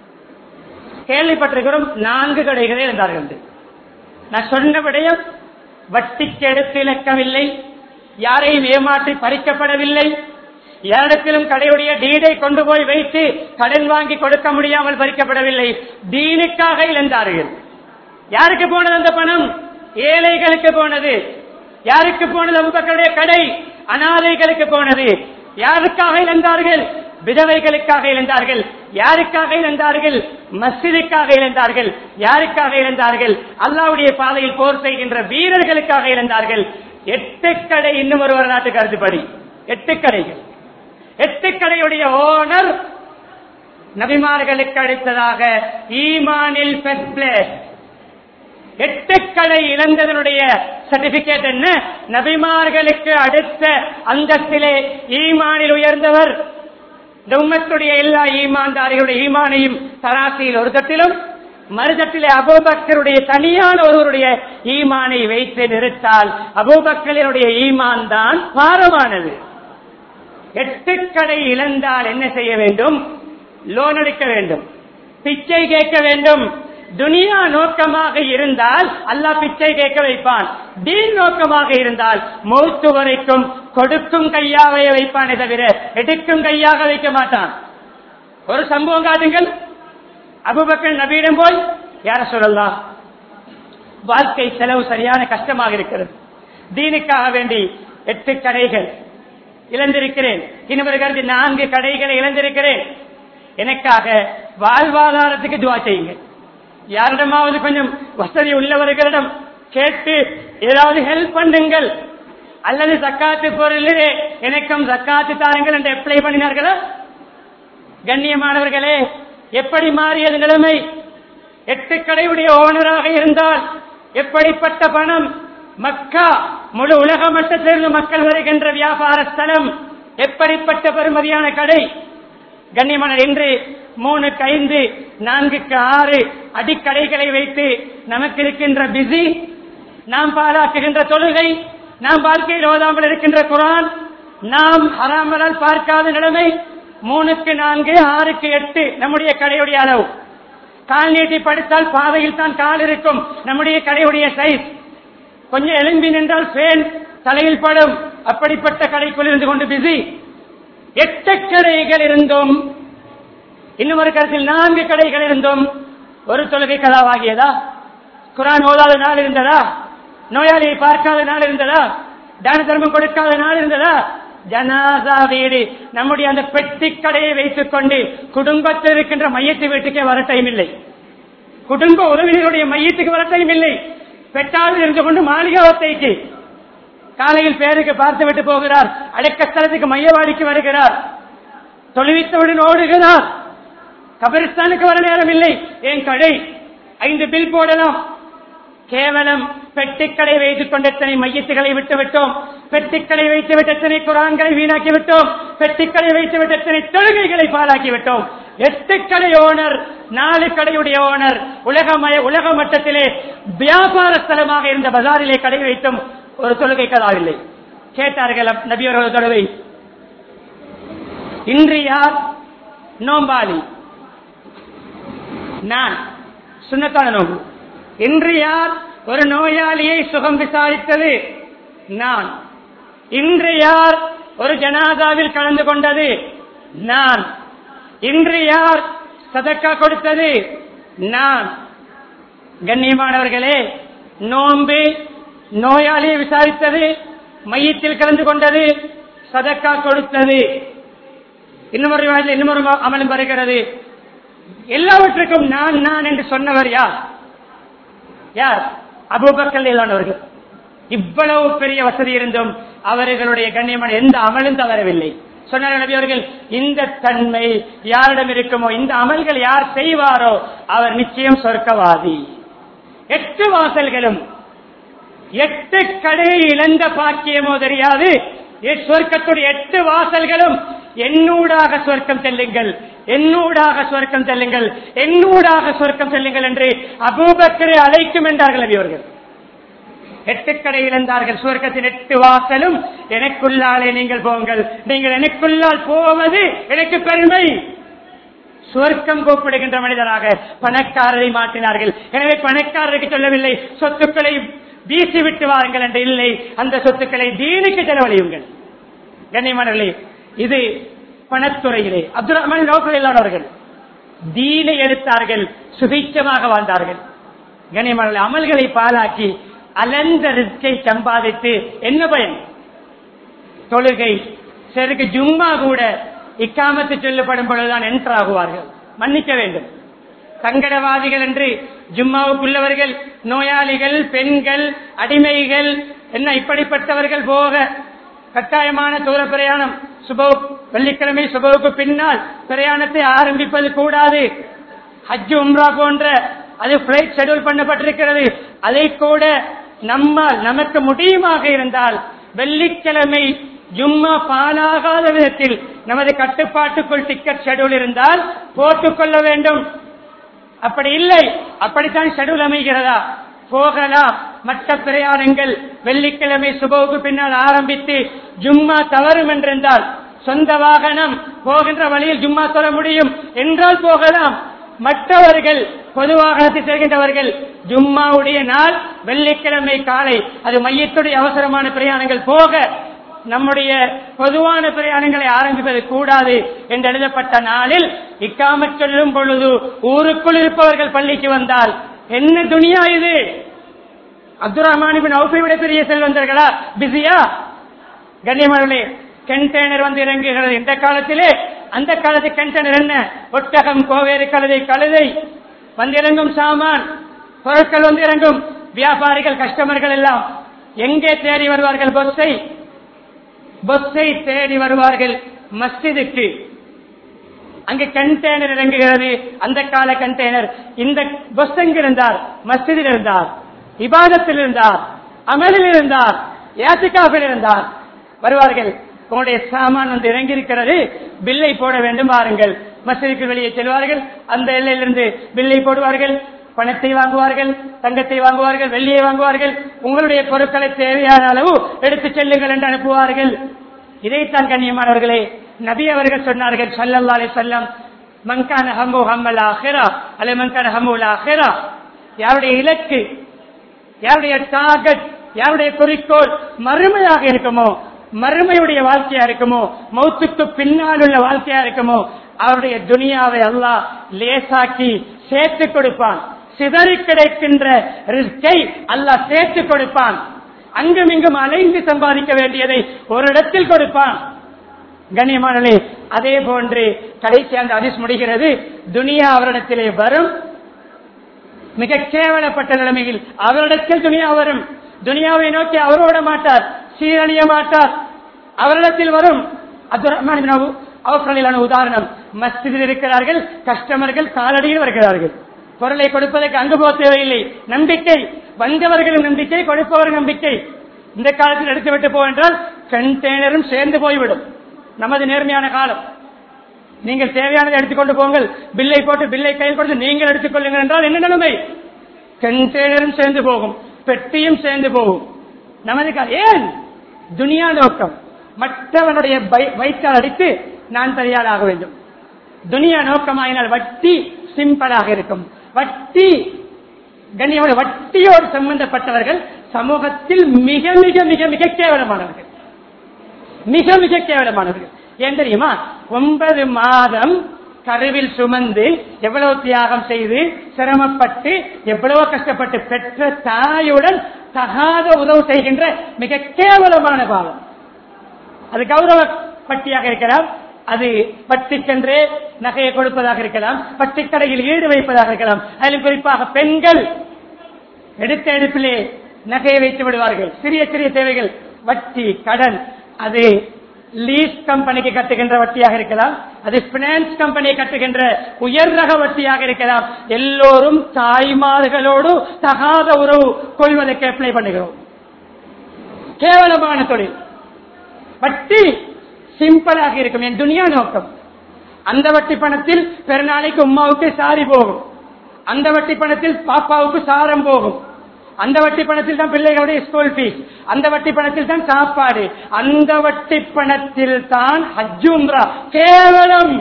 கேள்விப்பட்டிருக்கிறோம் நான்கு கடைகளே இருந்தார்கள் என்று. நான் சொன்ன விடயம் வட்டிக்கு எடுத்து இழக்கவில்லை யாரையும் ஏமாற்றி பறிக்கப்படவில்லை யாரிடத்திலும் கடையுடைய டீடை கொண்டு போய் வைத்து கடன் வாங்கி கொடுக்க முடியாமல் பறிக்கப்படவில்லை தீனுக்காக இழந்தார்கள் யாருக்கு போனது அந்த பணம் ஏழைகளுக்கு போனது யாருக்கு போனது அபுபக்கருடைய கடை அனாதைகளுக்கு போனது யாருக்காக இழந்தார்கள் விதவைகளுக்காக இழந்தார்கள் யாருக்காக இழந்தார்கள் மஸ்ஜிதுக்காக இழந்தார்கள் யாருக்காக இழந்தார்கள் அல்லாவுடைய பாதையில் போர் செய்கின்ற வீரர்களுக்காக இழந்தார்கள் எட்டு கடை இன்னும் ஒரு வரலாற்று கருத்துப்படி எட்டு கடைகள் எட்டு கடையுடைய ஓனர் நபிமார்களுக்கு அடுத்ததாக ஈமானில் first place. எட்டு கடை இழந்ததனுடைய சர்டிபிகேட் என்ன நபிமார்களுக்கு அடுத்த அந்தஸ்திலே ஈமானில் உயர்ந்தவர் இந்த உம்மத்துடைய எல்லா ஈமான்தாரிகளுடைய ஈமானையும் தராசியில் ஒரு தட்டிலும் மறுதட்டிலே அபூபக்கருடைய தனியான ஒருவருடைய ஈமானை வைத்து நிறுத்தால் அபூபக்கரினுடைய ஈமான் தான் பாரமானது எட்டு கடை இழந்தால் என்ன செய்ய வேண்டும் லோன் எடுக்க வேண்டும் பிச்சை கேட்க வேண்டும் துனியா நோக்கமாக இருந்தால் அல்லாஹ் பிச்சை கேட்க வைப்பான் தீன் நோக்கமாக இருந்தால் மௌத்து வரைக்கும் கொடுக்கும் கையாக வைப்பானே தவிர எடுக்கும் கையாக வைக்க மாட்டான் ஒரு சம்பவம் காட்டுங்கள் அபுபக்கர் நபியிடம் போய் யார சொல்லலாம் வாழ்க்கை செலவு சரியான கஷ்டமாக இருக்கிறது தீனுக்காக வேண்டி எட்டு கடைகள் இழந்திருக்கிறேன் இன்னொரு கருத்து நான்கு கடைகளை இழந்திருக்கிறேன் எனக்காக வாழ்வாதாரத்துக்கு துவா செய்யுங்க யாரிடமாவது கொஞ்சம் வசதி உள்ளவர்களிடம் கேட்டு ஏதாவது ஹெல்ப் பண்ணுங்கள் அல்லது சக்காத்து பொருளிலே எனக்கும் சக்காத்து தாருங்கள் என்று அப்ளை பண்ணினார்களா கண்ணியமானவர்களே எப்படி மாறியது நிலைமை எட்டு கடையுடைய ஓனராக இருந்தால் எப்படிப்பட்ட பணம் மக்கா முழு உலக மட்டத்திலிருந்து மக்கள் வருகின்ற வியாபார ஸ்தலம் எப்படிப்பட்ட பெருமதியான கடை கண்ணியமான இன்று மூணுக்கு ஐந்து நான்குக்கு ஆறு அடிக்கடைகளை வைத்து நமக்கு இருக்கின்ற பிஸி நாம் பாராட்டுகின்ற தொழுகை நாம் வாழ்க்கையில் ஓதாமல் இருக்கின்ற குரான் நாம் ஹராமலால் பார்க்காத நிலைமை மூணுக்கு நான்கு ஆறுக்கு எட்டு நம்முடைய கடையுடைய அளவு கால் நீட்டி படுத்தால் பாதையில் தான் கால் இருக்கும் நம்முடைய கடையுடைய சைஸ் கொஞ்சம் எலும்பி நின்றால் ஃபேன் தலையில் படும் அப்படிப்பட்ட கடைக்குள் இருந்து கொண்டு பிஸி எட்டு கடைகள் இருந்தும் இன்னும் ஒரு கருத்தில் நான்கு கடைகள் இருந்தும் ஒரு தொழுகை கதாவாகியதா குரான் ஓதாத நாள் இருந்ததா நோயாளியை பார்க்காத நாள் இருந்ததா தான தர்மம் கொடுக்காத நாள் இருந்ததா ஜனாசா வீடு நம்முடைய அந்த பெட்டி கடையை வைத்துக் கொண்டு குடும்பத்தில் இருக்கின்ற மையத்தை வீட்டுக்கே வர டைம் இல்லை குடும்ப உறவினருடைய மையத்துக்கு வர டைம் இல்லை பெட்டாவில் இருந்து கொண்டு மாளிகாவத்தைக்கு காலையில் பேருக்கு பார்த்து விட்டு போகிறார் அடக்க ஸ்தலத்துக்கு மையவாடிக்கு வருகிறார் தொழுவித்தவுடன் ஓடுகிறார் கபரிஸ்தானுக்கு வர நேரம் இல்லை என் கடை ஐந்து பில் போடலாம் கேவலம் பெட்டிக்கடை வைத்துக் கொண்டு எத்தனை மையத்துகளை விட்டு விட்டோம் பெட்டிக்கடை வைத்து விட்டு எத்தனை குரான்களை வீணாக்கி விட்டோம் பெட்டிக்கடை வைத்து விட்டு எத்தனை தொழுகைகளை பாழாக்கி விட்டோம் எட்டு கடை ஓனர் நாலு கடையுடைய ஓனர் உலகமய உலக மட்டத்திலே வியாபார ஸ்தலமாக இருந்த பஜாரிலே கடை வைத்தும் ஒரு தொழுகை கதாவில்லை கேட்டார்கள் நபியர் ஒரு தடவை இன்று யார் நோம்பாளி நான் சுண்ணத்தான நோம்பு இன்று யார் ஒரு நோயாளியை சுகம் விசாரித்தது நான் இன்று யார் ஒரு ஜனாதாவில் கலந்து கொண்டது நான் இன்று யார் சதக்கா கொடுத்தது நான் கண்ணியமானவர்களே நோன்பு நோயாளியை விசாரித்தது மையத்தில் கலந்து கொண்டது சதக்கா கொடுத்தது இன்னும் ஒரு விவாதத்தில் இன்னும் ஒரு அமலும் வருகிறது எல்லாவற்றுக்கும் நான் நான் என்று சொன்னவர் யார் யார் அபூபக்கல்லானவர்கள் இவ்வளவு பெரிய வசதி இருந்தும் அவர்களுடைய கண்ணியமான எந்த அமலும் தவறவில்லை சொன்னார் நபி அவர்கள் இந்த தன்மை யாரிடம் இருக்குமோ இந்த அமல்கள் யார் செய்வாரோ அவர் நிச்சயம் சொர்க்கவாதி எட்டு வாசல்களும் எட்டு கடையை இழந்த பாக்கியமோ தெரியாது எ- சொர்க்கத்துடைய எட்டு வாசல்களும் என்னூடாக சொர்க்கம் செல்லுங்கள் என்னூடாக சொர்க்கம் செல்லுங்கள் என்னூடாக சொர்க்கம் செல்லுங்கள் என்று அபூபக்கரை அழைக்கும் என்றார்கள் நபி அவர்கள் எட்டு கடை இழந்தார்கள் சுவர்க்கத்தின் எட்டு வாசலும் எனக்குள்ளாலே நீங்கள் போங்கள் நீங்கள் எனக்குள்ளால் போவது எனக்கு பெருமை சுவர்க்கம் கூப்பிடுகின்ற மனிதராக பணக்காரரை மாற்றினார்கள் எனவே பணக்காரருக்கு சொல்லவில்லை சொத்துக்களை வீசி விட்டு வாருங்கள் என்று இல்லை அந்த சொத்துக்களை தீனுக்கு செலவழியுங்கள் கண்ணியமானவர்களே இது பணத்துறையிலே அப்துல் ரஹ்மான் நோக்கிலானவர்கள் தீனை எடுத்தார்கள் சுபிச்சமாக வாழ்ந்தார்கள் கண்ணியமானவர்களே அமல்களை பாலாக்கி அலந்த ரிஸ்கை சம்பாதித்து என்ன பயன் தொழுகை சிலருக்கு ஜும்மா கூட இக்காமத்து சொல்லப்படும் பொழுதுதான் என்டர் ஆகுவார்கள் மன்னிக்க வேண்டும் சங்கடவாதிகள் என்று ஜும்மாவுக்குள்ளவர்கள் நோயாளிகள் பெண்கள் அடிமைகள் என்ன இப்படிப்பட்டவர்கள் போக கட்டாயமான தூர பிரயாணம் சுப வெள்ளிக்கிழமை சுபவுக்கு பின்னால் பிரயாணத்தை ஆரம்பிப்பது கூடாது ஹஜ் உம்ரா போன்ற அது பிளைட் ஷெட்யூல் பண்ணப்பட்டிருக்கிறது அதை கூட நம்மால் நமக்கு முடியுமாக இருந்தால் வெள்ளிக்கிழமை ஜும்மா பாலாகாத விதத்தில் நமது கட்டுப்பாட்டுக்குள் டிக்கெட் ஷெட்யூல் இருந்தால் போட்டுக்கொள்ள வேண்டும் அப்படி இல்லை அப்படித்தான் ஷெட்யூல் அமைகிறதா போகலாம் மற்ற பிரயாணங்கள் வெள்ளிக்கிழமை சுபவுக்கு பின்னால் ஆரம்பித்து ஜும்மா தவறும் என்றிருந்தால் சொந்த வாகனம் போகின்ற வழியில் ஜும்மா தொழ முடியும் என்றால் போகலாம் மற்றவர்கள் பொது வாகனத்தில் செல்கின்றவர்கள் ஜும்மாவுடைய நாள் வெள்ளிக்கிழமை காலை அது மையத்துடைய அவசரமான பிரயாணங்கள் போக நம்முடைய பொதுவான பிரயாணங்களை ஆரம்பிப்பது கூடாது என்று எழுதப்பட்ட நாளில் இக்காமச் சொல்லும் பொழுது ஊருக்குள் இருப்பவர்கள் பள்ளிக்கு வந்தால் என்ன துணியா இது அப்துல் ரஹ்மான் அவுஃபை விட பெரிய செல்வந்தர்களா பிஸியா கண்ணியமானவர்களே கண்டெய்னர் வந்து இறங்குகிறது இந்த காலத்திலே அந்த காலத்து கண்டெய்னர் என்ன ஒட்டகம் கோவேறு கழுதை கழுதை வந்து இறங்கும் சாமான் பொருட்கள் வந்து இறங்கும் வியாபாரிகள் கஸ்டமர்கள் எல்லாம் எங்கே தேடி வருவார்கள் பொஸ்ஸை பொஸ்ஸை தேடி வருவார்கள் மஸ்ஜிதுக்கு அங்கு கண்டெய்னர் இறங்குகிறது அந்த கால கண்டெய்னர் இந்த பஸ் எங்கிருந்தார் மஸ்ஜிதில் இருந்தார் இபாதத்தில் இருந்தார் அமலில் இருந்தார் ஏத்திகாஃபில் இருந்தார் வருவார்கள் உங்களுடைய சாமான் வந்து இறங்கி இருக்கிறது பில்லை போட வேண்டும் வாருங்கள் மஸ்ஜிதுக்கு வெளியே செல்வார்கள் அந்த எல்லையிலிருந்து பில்லை போடுவார்கள் பணத்தை வாங்குவார்கள் தங்கத்தை வாங்குவார்கள் வெள்ளியை வாங்குவார்கள் உங்களுடைய பொருட்களை தேவையான அளவு எடுத்து செல்லுங்கள் என்று அனுப்புவார்கள் இதைத்தான் கண்ணியமானவர்களே நபி அவர்கள் சொன்னார்கள் சல்லல்லா அலைஹி வஸல்லம் மங்கான ஹம்மு ஹம்மல் ஆஹிரா அல்ல மங்கான ஹம்முல் ஆஹிரா யாருடைய இலக்கு யாருடைய டார்கெட் யாருடைய குறிக்கோள் மறுமையாக இருக்குமோ மறுமையுடைய வாழ்க்கையா இருக்குமோ மௌத்துக்கு பின்னால் உள்ள வாழ்க்கையா இருக்குமோ அவருடைய துனியாவை அல்லாஹ் லேசாக்கி சேர்த்து கொடுப்பான் சிதறி கிடைக்கின்ற ரிஸ்கை அல்லாஹ் சேர்த்து கொடுப்பான் அங்கும் இங்கும் அலைந்து சம்பாதிக்க வேண்டியதை ஒரு இடத்தில் கொடுப்பான் கண்ணியமானே அதே போன்று கடைசி அந்த அதிஸ் முடிகிறது துனியா அவரிடத்திலே வரும் மிக கேவலப்பட்ட நிலைமையில் அவரிடத்தில் துனியா வரும் துனியாவை நோக்கி அவர் ஓட மாட்டார் சீரழிய மாட்டார் அவரிடத்தில் வரும் அப்துல் ரஹ்மான் அவர்களிலான உதாரணம் மஸ்ஜிதில் இருக்கிறார்கள் கஸ்டமர்கள் காலடியில் வருகிறார்கள் பொருளை கொடுப்பதற்கு அங்கு போக தேவையில்லை நம்பிக்கை வந்தவர்களும் நம்பிக்கை கொடுப்பவர்கள் நம்பிக்கை இந்த காலத்தில் எடுத்துவிட்டு போவென்றால் கண்டெய்னரும் சேர்ந்து போய்விடும் நமது நேர்மையான காலம் நீங்கள் தேவையானதை எடுத்துக்கொண்டு போங்கள் பில்லை போட்டு பில்லை கையில் கொடுத்து நீங்கள் எடுத்துக்கொள்ளுங்கள் என்றால் என்ன நிலைமை கண்டெய்னரும் சேர்ந்து போகும் பெட்டியும் சேர்ந்து போகும் நமது கா- ஏன் துனியா நோக்கம் மற்றவனுடைய பை- வயிற்றால் அடித்து நான் தனியால் ஆக வேண்டும் துனியா நோக்கமாயினால் வட்டி சிம்பிளாக இருக்கும் வட்டி கண்ணியோட வட்டியோடு சம்பந்தப்பட்டவர்கள் சமூகத்தில் மிக மிக மிக மிக கேவலமானவர்கள் மிக மிக கேவலமானவர்கள் ஏன் தெரியுமா ஒன்பது மாதம் கருவில் சுமந்து எவ்வளவு தியாகம் செய்து சிரமப்பட்டு எவ்வளவோ கஷ்டப்பட்டு பெற்ற தாயுடன் தகாத உறவு செய்கின்ற மிக கேவலமான பாவம் அது கௌரவ பட்டியாக இருக்கலாம் அது பட்டிக்கென்றே நகையை கொடுப்பதாக இருக்கலாம் பட்டிக்கடையில் ஈடு வைப்பதாக இருக்கலாம் அதிலும் குறிப்பாக பெண்கள் எடுத்த எடுப்பிலே நகையை வைத்து விடுவார்கள் சிறிய சிறிய தேவைகள் வட்டி கடன் அது லீஸ் கம்பெனிக்கு கட்டுகின்ற வட்டியாக இருக்கலாம் அது பினான்ஸ் கம்பெனியை கட்டுகின்ற உயர் ரக வட்டியாக இருக்கலாம் எல்லோரும் தாய்மார்களோடு தகாத உறவு கொள்வதற்கு அப்ளை பண்ணுகிறோம் கேவலமான தொழில் வட்டி சிம்பிளாக இருக்கும் என் துனியா நோக்கம் அந்த வட்டி பணத்தில் பெருநாளைக்கு உமாவுக்கு சாரி போகும் அந்த வட்டி பணத்தில் பாப்பாவுக்கு சாரம் போகும் அந்த வட்டி பணத்தில் தான் பிள்ளைகளுடைய ஸ்கூல் ஃபீஸ் அந்த வட்டி பணத்தில் தான் சாப்பாடு அந்த வட்டி பணத்தில் தான் ஹஜ்ஜும்ரா கேவலம்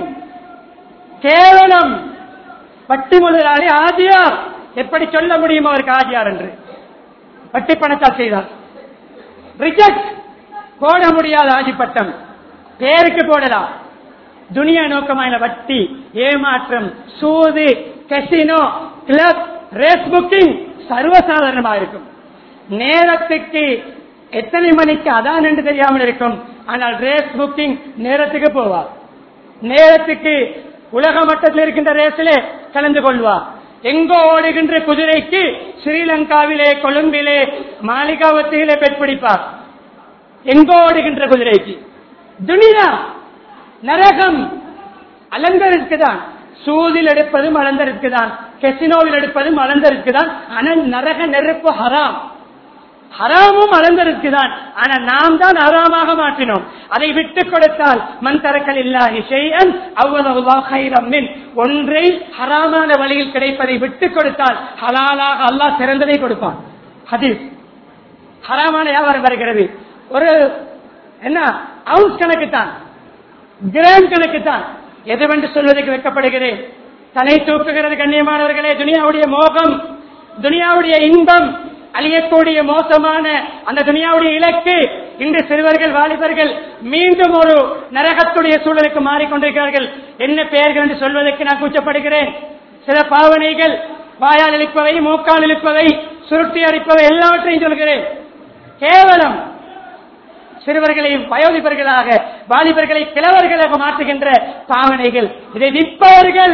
கேவலம் வட்டி முதலாளி ஆதியார் எப்படி சொல்ல முடியும் அவருக்கு ஆதியார் என்று வட்டி பணத்தால் செய்தார் ரிஜெக்ட் போட முடியாத ஆட்சி பட்டம் பேருக்கு போடலாம் துனியா நோக்கமான வட்டி ஏமாற்றம் சூது கசினோ கிளப் ரேஸ் புக்கிங் சர்வசாதாரணமாக இருக்கும் நேரத்துக்கு எத்தனை மணிக்கு அதான் என்று தெரியாமல் இருக்கும் ஆனால் ரேஸ் புக்கிங் நேரத்துக்கு போவார் நேரத்துக்கு உலக மட்டத்தில் இருக்கின்ற ரேஸிலே கலந்து கொள்வார் எங்கோ ஓடுகின்ற குதிரைக்கு ஸ்ரீலங்காவிலே கொழும்பிலே மாளிகாவத்திலே பெற்பிடிப்பார் எங்கோ ஓடுகின்ற குதிரைக்கு துனியா நரகம் அலங்கருக்கு தான் சூதில் எடுப்பதும் அலந்தருக்கு தான் கெசினோவில் எடுப்பதும் அலந்தருக்கு தான் ஆனால் நரக நெருப்பு ஹராம் ஹராமும் அலந்தருக்கு தான் ஆனா நாம் தான் ஹராமாக மாற்றினோம் அதை விட்டுக் கொடுத்தால் மண் தரக்கல் இல்லாஹி ஷைஅன் அவ்வளவு கைரம் மின் ஒன்றை ஹராமான வழியில் கிடைப்பதை விட்டுக் கொடுத்தால் ஹலாலாக அல்லாஹ் சிறந்ததை கொடுப்பான் ஹதீஸ் ஹராமான வியாபாரம் வருகிறது ஒரு என்ன அவுன்ஸ் கணக்கு தான் கிராம் கணக்கு தான் எதுவென்று சொல்வதற்கு வைக்கப்படுகிறேன் தலை தூக்குகிறது கண்ணியமானவர்களே துனியாவுடைய மோகம் துனியாவுடைய இன்பம் அழியக்கூடிய மோசமான அந்த துனியாவுடைய இலக்கு இன்று சிறுவர்கள் வாலிபர்கள் மீண்டும் ஒரு நரகத்துடைய சூழலுக்கு மாறிக்கொண்டிருக்கிறார்கள் என்ன பெயர்கள் என்று சொல்வதற்கு நான் கூச்சப்படுகிறேன் சில பாவனைகள் வாயால் இழுப்பவை மூக்கால் இழுப்பவை சுருட்டி அடிப்பவை எல்லாவற்றையும் சொல்கிறேன் கேவலம் சிறுவர்களை வயோதிபர்களாக வாலிபர்களை கிழவர்களாக மாற்றுகின்ற பாவனைகள் இதை விற்பவர்கள்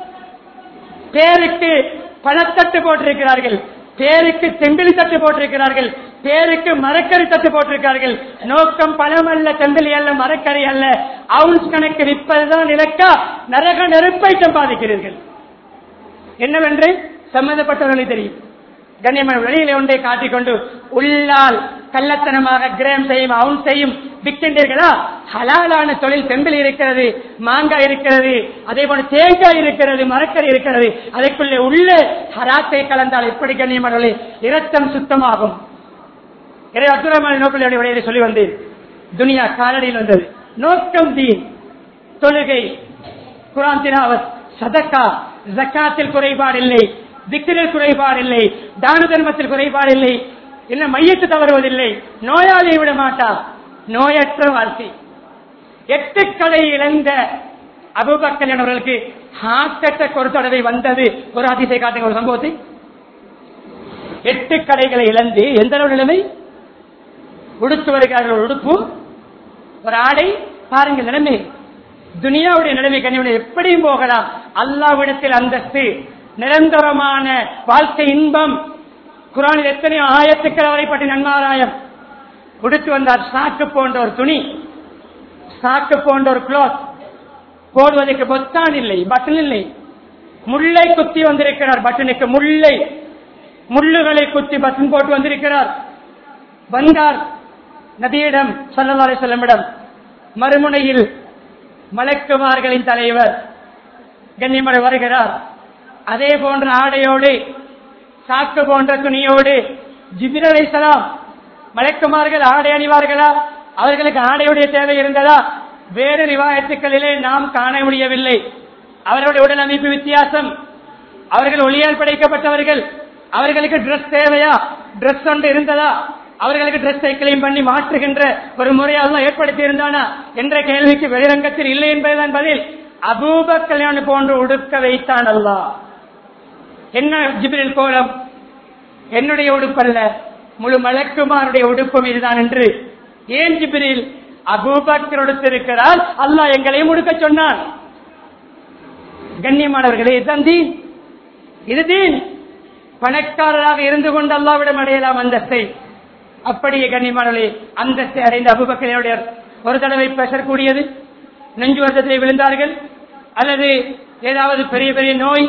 பேருக்கு பணத்தட்டு போட்டிருக்கிறார்கள் பேருக்கு செம்பிலி தட்டு போட்டிருக்கிறார்கள் பேருக்கு மரக்கறி தட்டு போட்டிருக்கிறார்கள் நோக்கம் பணம் அல்ல செம்பிலி அல்ல மரக்கறி அல்ல அவுன்ஸ் கணக்கு விற்பதுதான் இலக்கா நரக நெருப்பை சம்பாதிக்கிறீர்கள் என்னவென்று சம்பந்தப்பட்டவர்களை தெரியும் கண்ணியமான வெளியில ஒன்றை காட்டிக்கொண்டு உள்ளால் கள்ளத்தனமாக கிராம் செய்யும் அவுன் செய்யும் விற்கின்றீர்களா ஹலாலான தொழில் செம்பில் இருக்கிறது மாங்காய் இருக்கிறது அதே போல தேங்காய் இருக்கிறது மரக்கறி இருக்கிறது அதற்குள்ளே உள்ளே ஹராத்தை கலந்தால் எப்படி கண்ணியமான இரத்தம் சுத்தமாகும் இறை அப்துரமான நோக்கில் விடையை சொல்லி வந்தேன் துனியா காலடியில் வந்தது நோக்கம் தீன் தொழுகை குரான் தினாவத் சதக்கா ஜக்காத்தில் குறைபாடு இல்லை திக்கிரில் குறைபாடு இல்லை தான தர்மத்தில் குறைபாடு இல்லை இல்ல மையத்து தவறுவதில்லை நோயாளியை விட மாட்டார் நோயற்ற வாழ்க்கை எட்டு கடை இழந்த அபுபக்கல் அவர்களுக்கு ஹார்ட் அட்டாக் ஒரு தடவை வந்தது ஒரு அதிசய காட்டுங்க ஒரு சம்பவத்தை எட்டு கடைகளை இழந்து எந்த அளவு நிலைமை உடுத்து வருகிறார்கள் ஒரு உடுப்பு ஒரு ஆடை பாருங்க நிலைமை துனியாவுடைய நிலைமை கண்ணியுடைய எப்படியும் போகலாம் அல்லாவிடத்தில் அந்தஸ்து நிரந்தரமான வாழ்க்கை இன்பம் குரானில் எத்தனையோ ஆயத்துக்கள் அவரை பற்றி நன்மாராயம் உடுத்து வந்தார் சாக்கு போன்ற ஒரு துணி சாக்கு போன்ற ஒரு கிளாத் போடுவதற்கு பொத்தான் இல்லை பட்டன் இல்லை முல்லை குத்தி வந்திருக்கிறார் பட்டனுக்கு முல்லை முள்ளுகளை குத்தி பட்டன் போட்டு வந்திருக்கிறார் வந்தார் நபியிடம் சல்லல்லாஹு செல்லமிடம் மறுமுனையில் மலக்குமார்களின் தலைவர் கண்ணிமலை வருகிறார் அதே போன்ற ஆடையோடு சாக்கு போன்ற துணியோடு ஜிபிரலை சலாம் மலக்குமார்கள் ஆடை அணிவார்களா அவர்களுக்கு ஆடையுடைய தேவை இருந்ததா வேறு ரிவாயத்துக்களிலே நாம் காண முடியவில்லை அவர்களுடைய உடல் அமைப்பு வித்தியாசம் அவர்கள் ஒளியால் படைக்கப்பட்டவர்கள் அவர்களுக்கு டிரெஸ் தேவையா டிரெஸ் ஒன்று இருந்ததா அவர்களுக்கு டிரெஸ் கிளீன் பண்ணி மாற்றுகின்ற ஒரு முறையெல்லாம் ஏற்படுத்தி இருந்தானா என்ற கேள்விக்கு வெளிரங்கத்தில் இல்லை என்பதுதான் பதில் அபூப கல்யாணம் போன்று உடுக்க வைத்தான் அல்லா என்ன ஜிபிரில் கோலம் என்னுடைய உடுப்பல்ல முழு மலக்குமாருடைய உடுப்பும் இதுதான் என்று ஏன் ஜிபிரில் அபூபக்கர் உடுத்திருக்கிறார் அல்லாஹ் எங்களையும் உடுக்க சொன்னான் கண்ணியமானவர்களே இதுதான் தீன் இது தீன் பணக்காரராக இருந்து கொண்டு அல்லாவிடம் அடையலாம் அந்தஸ்தை அப்படியே கண்ணியமானவர்களே அந்தஸ்தை அடைந்த அபுபக்கரையுடைய ஒரு தடவை பிரஷர் கூடியது நெஞ்சு வருத்தத்தை விழுந்தார்கள் அல்லது ஏதாவது பெரிய பெரிய நோய்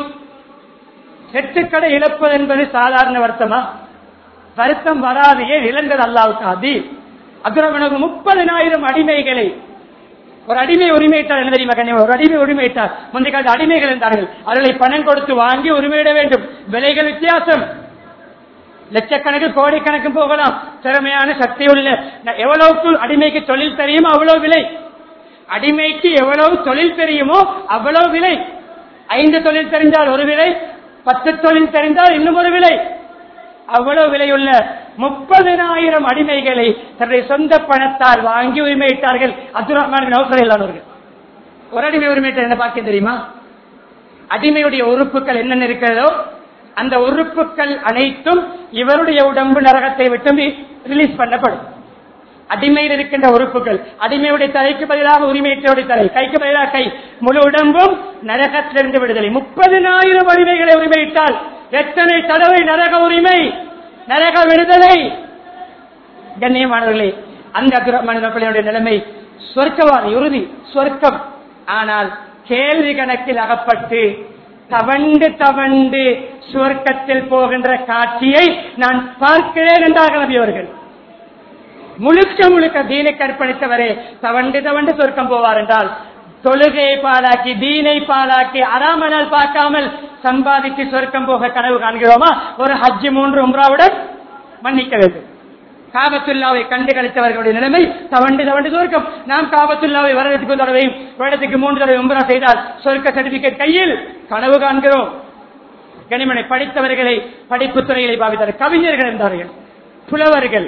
செட்டுக்கடை இழப்பது என்பது சாதாரண வருத்தமா வருத்தம் வராது ஏன் இழந்தது அல்லாவுக்கு அதி அக்ரமனுக்கு முப்பதனாயிரம் அடிமைகளை ஒரு அடிமை உரிமையிட்டார் என்ன தெரியுமா கண்ணியம் ஒரு அடிமை உரிமையிட்டார் முந்தைய காலத்து அடிமைகள் இருந்தார்கள் அவர்களை பணம் கொடுத்து வாங்கி உரிமையிட வேண்டும் விலைகள் வித்தியாசம் லட்சக்கணக்கு கோடிக்கணக்கு போகலாம் திறமையான சக்தி உள்ள எவ்வளவுக்கு அடிமைக்கு தொழில் தெரியுமோ அவ்வளவு விலை அடிமைக்கு எவ்வளவு தொழில் தெரியுமோ அவ்வளவு விலை ஐந்து தொழில் தெரிந்தால் ஒரு விலை பத்து தொழில் தெரிந்தால் இன்னும் ஒரு விலை அவ்வளவு விலையுள்ள முப்பதினாயிரம் அடிமைகளை தன்னுடைய சொந்த பணத்தால் வாங்கி உரிமையிட்டார்கள் அப்துல் ரஹ்மான் அவர்கள் ஒரு அடிமை உரிமையிட்ட என்ன பார்க்க தெரியுமா அடிமையுடைய உறுப்புகள் என்னென்ன இருக்கிறதோ அந்த உறுப்புகள் அனைத்தும் இவருடைய உடம்பு நரகத்தை விட்டு ரிலீஸ் பண்ணப்படும் அடிமையில் இருக்கின்ற உறுப்புகள் அடிமையுடைய தலைக்கு பதிலாக உரிமையற்றோடைய தலை கைக்கு பதிலாக கை முழு உடம்பும் நரகத்திலிருந்து விடுதலை முப்பதினாயிரம் அடிமைகளை உரிமையிட்டால் எத்தனை தடவை நரக உரிமை நரக விடுதலை கண்ணியமானவர்களே அந்த மனிதனுடைய நிலைமை சொர்க்கவான் இறுதி சொர்க்கம் ஆனால் கேள்வி கணக்கில் அகப்பட்டு தவண்டு தவண்டு சுவர்க்கத்தில் போகின்ற காட்சியை நான் பார்க்கிறேன் என்றார்கள் நபி அவர்கள் முழுக்க முழுக்க தீனை கற்பழித்தவரே தவண்டு தவண்டு சொர்க்கம் போவார் என்றால் தொழுகையை பாலாக்கி தீனை பாலாக்கி அறாமனால் பார்க்காமல் சம்பாதித்து சொர்க்கம் போக கனவு காண்கிறோமா ஒரு ஹஜ்ஜி மூன்று உம்ராவுடன் மன்னிக்க வேண்டும் காபத்துல்லாவை கண்டு கழித்தவர்களுடைய நிலைமை தவண்டு தவண்டு சொர்க்கம் நாம் காபத்துல்லாவை வருடத்துக்கு தடவையும் வருடத்துக்கு மூன்று தடவை உம்ரா செய்தால் சொர்க்க சர்டிபிகேட் கையில் கனவு காண்கிறோம் கனிமனை படித்தவர்களை படிப்பு துறைகளை பாவித்தார் கவிஞர்கள் இருந்தார்கள் புலவர்கள்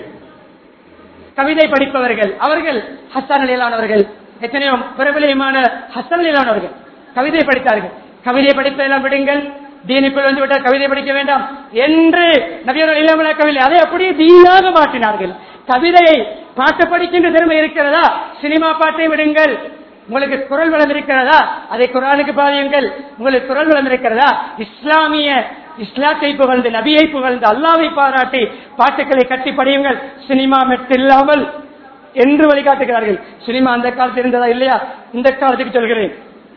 கவிதை படிப்பவர்கள் அவர்கள் ஹஸ்தான் நிலையிலானவர்கள் எத்தனையோ பிரபலியமான ஹஸ்தான் நிலையிலானவர்கள் கவிதை படித்தார்கள் கவிதை படிப்பதெல்லாம் விடுங்கள் தீனுக்குள் வந்து விட்டால் கவிதை படிக்க வேண்டாம் என்று நபியர்கள் இல்லாமல் கவிதை அதை அப்படியே தீனாக மாற்றினார்கள் கவிதையை பாட்டு படிக்கின்ற திறமை இருக்கிறதா சினிமா பாட்டை விடுங்கள் உங்களுக்கு குரல் வளம் இருக்கிறதா அதை குரானுக்கு பாதியுங்கள் உங்களுக்கு குரல் வளம் இருக்கிறதா இஸ்லாமிய இஸ்லாத்தை புகழ்ந்து நபியை புகழ்ந்து அல்லாவை பாராட்டி பாட்டுக்களை கட்டி படியுங்கள் சினிமா மெட்டு இல்லாமல் என்று வழிகாட்டுகிறார்கள் சினிமா அந்த காலத்தில் இருந்ததா இல்லையா இந்த காலத்துக்கு சொல்கிறேன்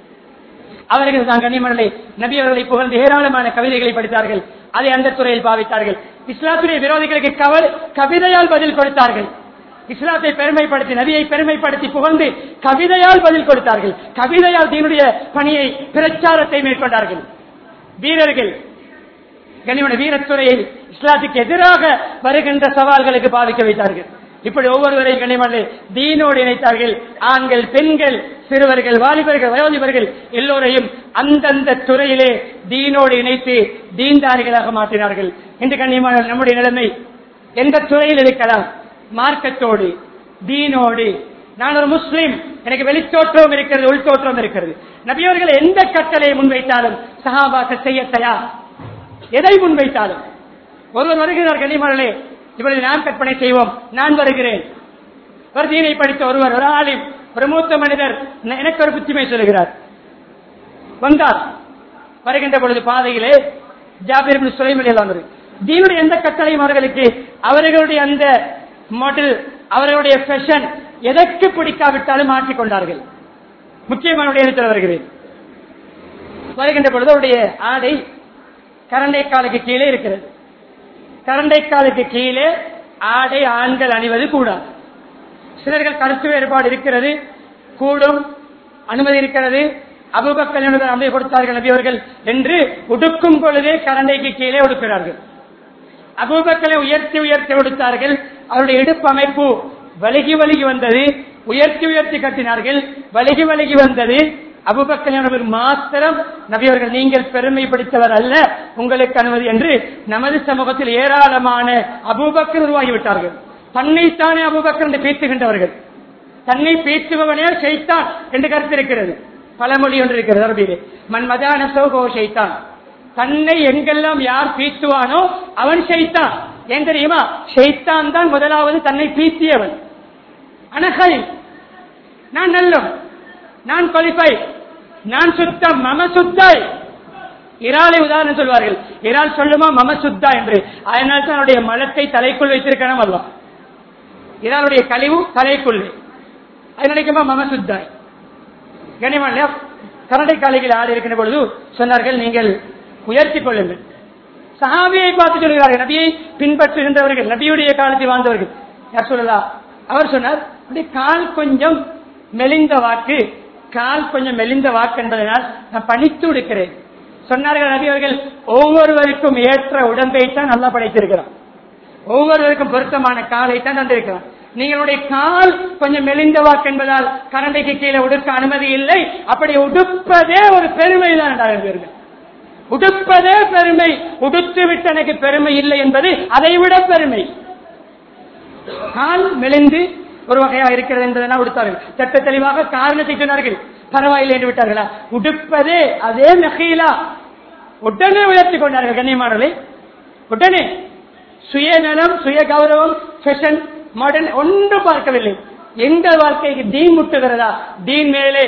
அவர்கள் தான் கனிமணலை நபி அவர்களை புகழ்ந்து ஏராளமான கவிதைகளை படித்தார்கள் அதை அந்த துறையில் பாவித்தார்கள் இஸ்லாத்துடைய விரோதிகளுக்கு கவல் கவிதையால் பதில் கொடுத்தார்கள் இஸ்லாத்தை பெருமைப்படுத்தி நபியை பெருமைப்படுத்தி புகழ்ந்து கவிதையால் பதில் கொடுத்தார்கள் கவிதையால் தீனுடைய பணியை பிரச்சாரத்தை மேற்கொண்டார்கள் வீரர்கள் கனிமன வீரத்துறையில் இஸ்லாத்துக்கு எதிராக வருகின்ற சவால்களுக்கு பாதிக்க வைத்தார்கள் இப்படி ஒவ்வொருவரையும் கண்ணியமானே தீனோடு இணைத்தார்கள் ஆண்கள் பெண்கள் சிறுவர்கள் வாலிபர்கள் வயோதிபர்கள் எல்லோரையும் அந்தந்த துறையிலே தீனோடு இணைத்து தீன்தாரிகளாக மாற்றினார்கள் இன்று கண்ணியமான நம்முடைய நிலைமை எந்த துறையில் இருக்கலாம் மார்க்கத்தோடு தீனோடு நான் ஒரு முஸ்லீம் எனக்கு வெளித்தோற்றம் இருக்கிறது உள்தோற்றம் இருக்கிறது நபியவர்கள் எந்த கட்டளையை முன்வைத்தாலும் சஹாபாக்கள் செய்ய தயார் எதை முன்வைத்தாலும் ஒருவர் வருகிறார் கனிமகளே இவளை நாம் கற்பனை செய்வோம் நான் வருகிறேன் ஒரு தீனை படித்த ஒருவர் ஒரு ஆலிம் ஒரு மூத்த மனிதர் என- எனக்கு ஒரு புத்திமை சொல்லுகிறார் வந்தார் வருகின்ற பொழுது பாதையிலே ஜாபிர் இப்னு சுலைம் ரலியல்லாஹு அன்ஹு தீனுடைய எந்த கட்டளையும் அவர்களுக்கு அவர்களுடைய அந்த மாடல் அவர்களுடைய ஃபேஷன் எதற்கு பிடிக்காவிட்டாலும் மாற்றிக் கொண்டார்கள் முக்கியமான இடத்தில் வருகிறேன் வருகின்ற பொழுது அவருடைய ஆடை கரண்டை காலுக்கு கீழே இருக்கிறது கரண்டை காலுக்கு கீழே ஆடை ஆண்கள் அணிவது கூடாது சிலர்கள் கருத்து வேறுபாடு இருக்கிறது கூடும் அனுமதி இருக்கிறது அபுபக்கர் என்பவர் அமைதி கொடுத்தார்கள் நபி அவர்கள் என்று உடுக்கும் பொழுதே கரண்டைக்கு கீழே உடுக்கிறார்கள் அபூபக்கரை உயர்த்தி உயர்த்தி கொடுத்தார்கள் அவருடைய இடுப்பு அமைப்பு வலிகி வலிகி வந்தது உயர்த்தி உயர்த்தி கட்டினார்கள் வலிகி வலிகி வந்தது அபுபக்கர் மாத்திரம் நபியவர்கள் நீங்கள் பெருமை பிடித்தவர் அல்ல உங்களுக்கு அனுமதி என்று நமது சமூகத்தில் ஏராளமான அபூபக்கர் உருவாகிவிட்டார்கள் தன்னைத்தானே அபூபக்கர் என்று பேசுகின்றவர்கள் தன்னை பேசுபவனே ஷைத்தான் என்று கருத்து இருக்கிறது பழமொழி ஒன்று இருக்கிறது அரபியிலே மன் மதான சோகோ ஷைத்தான் தன்னை எங்கெல்லாம் யார் பீத்துவானோ அவன் ஷைத்தான் ஏன் தெரியுமா ஷைத்தான் தான் முதலாவது தன்னை பீத்தியவன் அனகை நான் நல்லம் நான் குவாலிஃபை நான் சுத்தம் மம சுத்தாய் இறாலை உதாரணம் சொல்வார்கள் இறால் சொல்லுமா மம சுத்தா என்று அதனால் தான் அவருடைய மலத்தை தலைக்குள் வைத்திருக்கணும் அல்லவா இறாலுடைய கழிவு தலைக்குள்ளே அது நினைக்குமா மம சுத்தாய் கனிமல்ல கரண்டை காலையில் ஆள் இருக்கின்ற பொழுது சொன்னார்கள் நீங்கள் உயர்த்திக் கொள்ளுங்கள் சஹாபியை பார்த்து சொல்கிறார்கள் நபியை பின்பற்றுகின்றவர்கள் நபியுடைய காலத்தில் வாழ்ந்தவர்கள் யார் சொல்லலாம் அவர் சொன்னார் "உடைய கால் கொஞ்சம் மெலிந்த வாக்கு கால் கொஞ்சம் மெலிந்த வாக்கு என்பதனால் நான் பணித்து இருக்கிறேன் சொன்னார்கள் நபி அவர்கள் ஒவ்வொருவருக்கும் ஏற்ற உடம்பை தான் நல்லா படைத்திருக்கிறான் ஒவ்வொருவருக்கும் பொருத்தமான காலை தான் தந்திருக்கிறான் நீங்களுடைய கால் கொஞ்சம் மெலிந்த வாக்கு என்பதால் கரண்டைக்கு கீழே உடுக்க அனுமதி இல்லை அப்படி உடுப்பதே ஒரு பெருமை தான் என்றார்கள் உடுப்பதே பெருமை உடுத்து விட்டு எனக்கு பெருமை இல்லை என்பது அதை விட பெருமை கால் மெலிந்து ஒரு வகையா இருக்கிறது என்பதனால் உடுத்தார்கள் சட்ட தெளிவாக காரணத்தை சொன்னார்கள் பரவாயில்லை என்று விட்டார்களா உடுப்பதே அதே நகையிலா உடனே உயர்த்தி கொண்டார்கள் கண்ணியமானவர்களே உடனே சுயநலம் சுய கௌரவம் ஃபேஷன் மாடர்ன் ஒன்றும் பார்க்கவில்லை எங்கள் வாழ்க்கைக்கு தீன் முட்டுகிறதா தீன் மேலே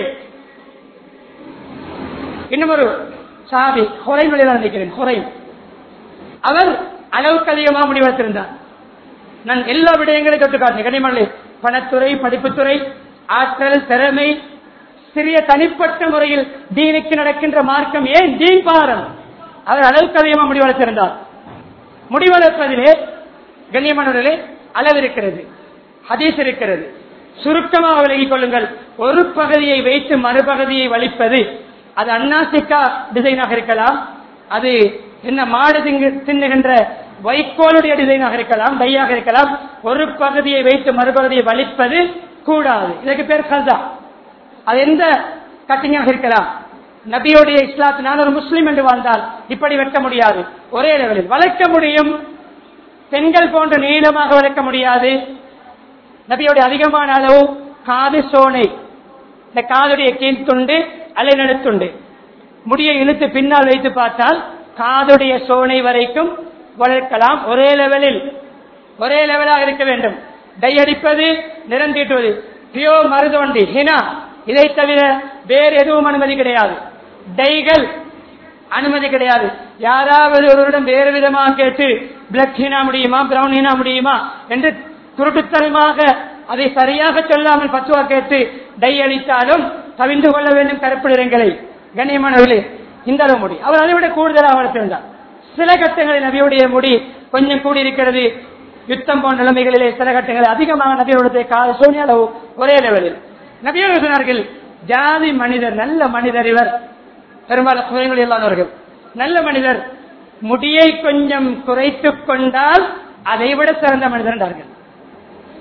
இன்னும் ஒரு சாபி குறை தான் நினைக்கிறேன் குறை அவர் அளவுக்கு அதிகமாக முடிவெடுத்திருந்தார் நான் எல்லா விடயங்களையும் தொட்டு காட்டினேன் கனிமலை பணத்துறை படிப்புத்துறை ஆற்றல் திறமை சிறிய தனிப்பட்ட முறையில் தீனுக்கு நடக்கின்ற மார்க்கம் ஏன் தீன் பாரம் அவர் அளவுக்கு அதிகமாக முடிவெடுத்திருந்தார் முடிவெடுப்பதிலே கண்ணியமானவர்களே அளவு இருக்கிறது ஹதீஸ் இருக்கிறது சுருக்கமாக விலகிக் கொள்ளுங்கள் ஒரு பகுதியை வைத்து மறுபகுதியை வலிப்பது அது அன்னாசிக்கா டிசைனாக இருக்கலாம் அது என்ன மாடு திங்கு- தின்னுகின்ற வைக்கோலுடைய டிசைனாக இருக்கலாம் டையாக இருக்கலாம் ஒரு பகுதியை வைத்து மறுபகுதியை வலிப்பது கூடாது இதற்கு பேர் கல்தா அது எந்த கட்டிங்காக இருக்கலாம் நபியோடைய இஸ்லாத்து நான் ஒரு முஸ்லீம் என்று வாழ்ந்தால் இப்படி வெட்ட முடியாது ஒரே லெவலில் வளர்க்க முடியும் பெண்கள் போன்ற நீளமாக வளர்க்க முடியாது நபியோடைய அதிகமான அளவு காது சோனை இந்த காதுடைய கீழ் துண்டு அலைநடுத்துண்டு முடியை இழுத்து பின்னால் வைத்து பார்த்தால் காதுடைய சோனை வரைக்கும் வளர்க்கலாம் ஒரே லெவலில் ஒரே லெவலாக இருக்க வேண்டும் டை அடிப்பது நிறந்தீட்டுவது பியோ மருதோண்டி ஹினா இதை தவிர வேறு எதுவும் அனுமதி கிடையாது டைகள் அனுமதி கிடையாது யாராவது ஒருவரிடம் வேறு விதமாக கேட்டு பிளக் ஹீனா முடியுமா பிரவுன் ஹீனா முடியுமா என்று துருட்டுத்தனமாக அதை சரியாக சொல்லாமல் பத்துவா கேட்டு டை அளித்தாலும் தவிந்து கொள்ள வேண்டும் கருப்பு நிறங்களை கண்ணியமானவர்களே இந்த அளவு முடி அவர் அதை விட கூடுதலாக வளர்த்திருந்தார் சில கட்டங்களில் நபியுடைய முடி கொஞ்சம் கூடியிருக்கிறது யுத்தம் போன்ற நிலைமைகளிலே சில கட்டங்களில் அதிகமாக நபியோடைய கால சோனிய அளவு ஒரே லெவலில் நபியோடு சொன்னார்கள் ஜாதி மனிதர் நல்ல மனிதர் இவர் பெரும்பாலும் குறைகள் இல்லாதவர்கள் நல்ல மனிதர் முடியை கொஞ்சம் குறைத்துக் கொண்டால் அதை விட சிறந்த மனிதர் என்றார்கள்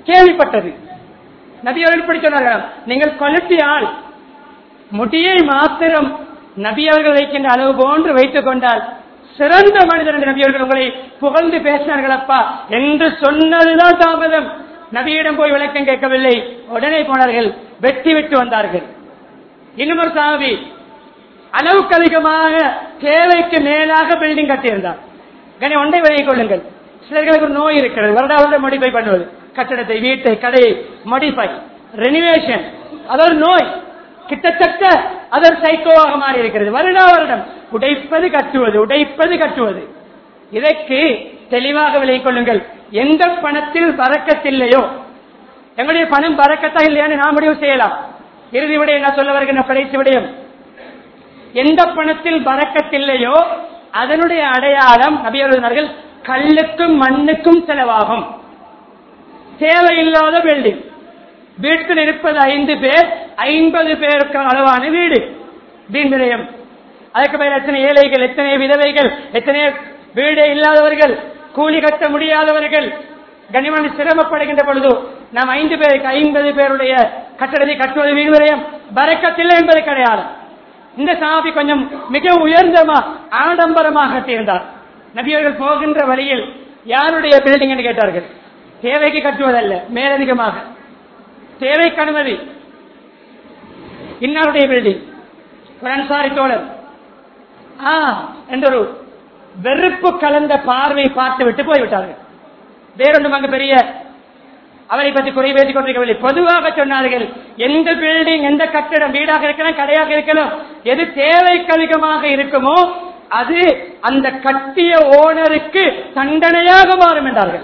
கேள்விப்பட்டது நபி அவர்கள் இப்படி சொன்னார்கள் நீங்கள் கொலட்டியால் முடியை மாத்திரம் நபி அவர்கள் வைக்கின்ற அளவு போன்று வைத்துக் கொண்டால் சிறந்த மனிதர் என்று நபி அவர்கள் உங்களை புகழ்ந்து பேசினார்கள் அப்பா என்று சொன்னதுதான் தாமதம் நபியிடம் போய் விளக்கம் கேட்கவில்லை உடனே போனார்கள் வெட்டி விட்டு வந்தார்கள் இன்னும் ஒரு சாவி அளவுக்கு அதிகமாக தேவைக்கு மேலாக பில்டிங் கட்டியிருந்தார் கனி ஒன்றை விலகிக் கொள்ளுங்கள் சிலர்களுக்கு ஒரு நோய் இருக்கிறது வருடா வருடம் மடிஃபை பண்ணுவது கட்டடத்தை வீட்டை கடையை மடிஃபை ரெனிவேஷன் அது ஒரு நோய் கிட்டத்தட்ட அதர் சைக்கோவாக மாறி இருக்கிறது வருடா வருடம் உடைப்பது கட்டுவது உடைப்பது கட்டுவது இதற்கு தெளிவாக விலகிக் கொள்ளுங்கள் எந்த பணத்தில் பறக்கத்தில்லையோ எங்களுடைய பணம் பறக்கத்தா இல்லையான்னு நாம் முடிவு செய்யலாம் இறுதி விடயம் நான் சொல்ல வருகின்ற கடைசி விடயம் எந்த பணத்தில் பறக்கத்தில்லையோ அதனுடைய அடையாளம் நபியர்கள் கல்லுக்கும் மண்ணுக்கும் செலவாகும் தேவையில்லாத பில்டிங் வீட்டில் இருப்பது ஐந்து பேர் ஐம்பது பேருக்கு அளவான வீடு வீண் நிலையம் அதுக்கு மேல் எத்தனை ஏழைகள் எத்தனை விதவைகள் எத்தனை வீடு இல்லாதவர்கள் கூலி கட்ட முடியாதவர்கள் கனிமணி சிரமப்படுகின்ற பொழுது நாம் ஐந்து பேருக்கு ஐம்பது பேருடைய கட்டடத்தை கட்டுவது வீடு நிலையம் பறக்கத்தில்லை என்பது கிடையாது இந்த சாபி கொஞ்சம் மிக உயர்ந்தமா ஆடம்பரமாக கட்டியிருந்தார் நபியர்கள் போகின்ற வழியில் யாருடைய பில்டிங் என்று கேட்டார்கள் தேவைக்கு கட்டுவதல்ல மேலதிகமாக தேவைக்கு அனுமதி இன்னாருடைய பில்டிங் ஒரு அன்சாரி தோழர் ஆ என்றொரு வெறுப்பு கலந்த பார்வை பார்த்து விட்டு போய்விட்டார்கள் வேறொன்றும் அங்கு பெரிய அவரை பற்றி குறை பேசிக் கொண்டிருக்கவில்லை பொதுவாக சொன்னார்கள் எந்த பில்டிங் எந்த கட்டிடம் வீடாக இருக்கலாம் கடையாக இருக்கலாம் எது தேவைக்கு அதிகமாக இருக்குமோ அது அந்த கட்டிய ஓனருக்கு தண்டனையாக மாறும் என்றார்கள்